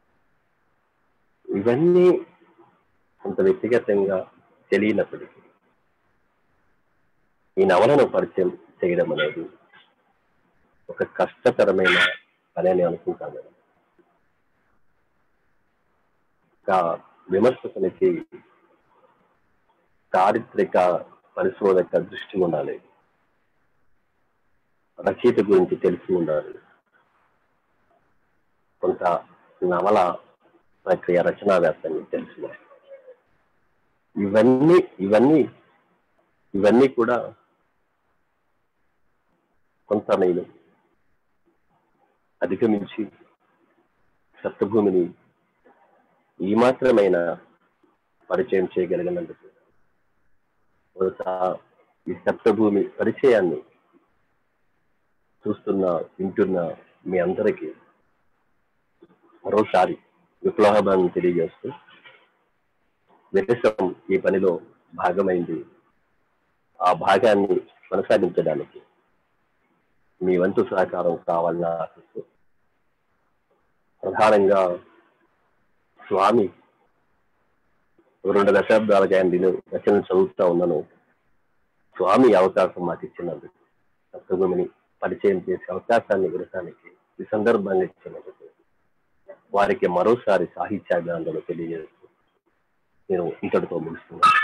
ఇవన్నీ కొంత వ్యక్తిగతంగా తెలియనప్పటికీ ఈ నవలను పరిచయం చేయడం అనేది ఒక కష్టతరమైన పని అని అనుకుంటాను నేను. ఒక విమర్శకునికి చారిత్రక పరిశోధక దృష్టి ఉండాలి రచయిత గురించి తెలిసి ఉండాలి కొంత నవల ప్రక్రియ రచనా వ్యాసాన్ని తెలిసి ఉండాలి. ఇవన్నీ ఇవన్నీ ఇవన్నీ కూడా కొంత నేను అధిగమించి సప్తభూమిని ఈ మాత్రమైన పరిచయం చేయగలిగినందుకు ఒక ఈ సప్తభూమి పరిచయాన్ని చూస్తున్న వింటున్న మీ అందరికీ మరోసారి విప్లవాన్ని తెలియజేస్తూ విదేశం ఈ పనిలో భాగమైంది ఆ భాగాన్ని కొనసాగించడానికి మీ వంతు సహకారం కావాలని ఆశిస్తూ ప్రధానంగా స్వామి రెండు దశాబ్దాలుగా ఆయన దీని రచనలు చదువుతా ఉన్నాను స్వామి ఈ అవకాశం మాకు ఇచ్చినందుకు సప్తభూమిని పరిచయం చేసే అవకాశాన్ని ఇవ్వడానికి ఈ సందర్భంగా ఇచ్చినందుకు వారికి మరోసారి సాహిత్యాభినందనలు తెలియజేస్తూ నేను ఇంతటితో ముగిస్తున్నాను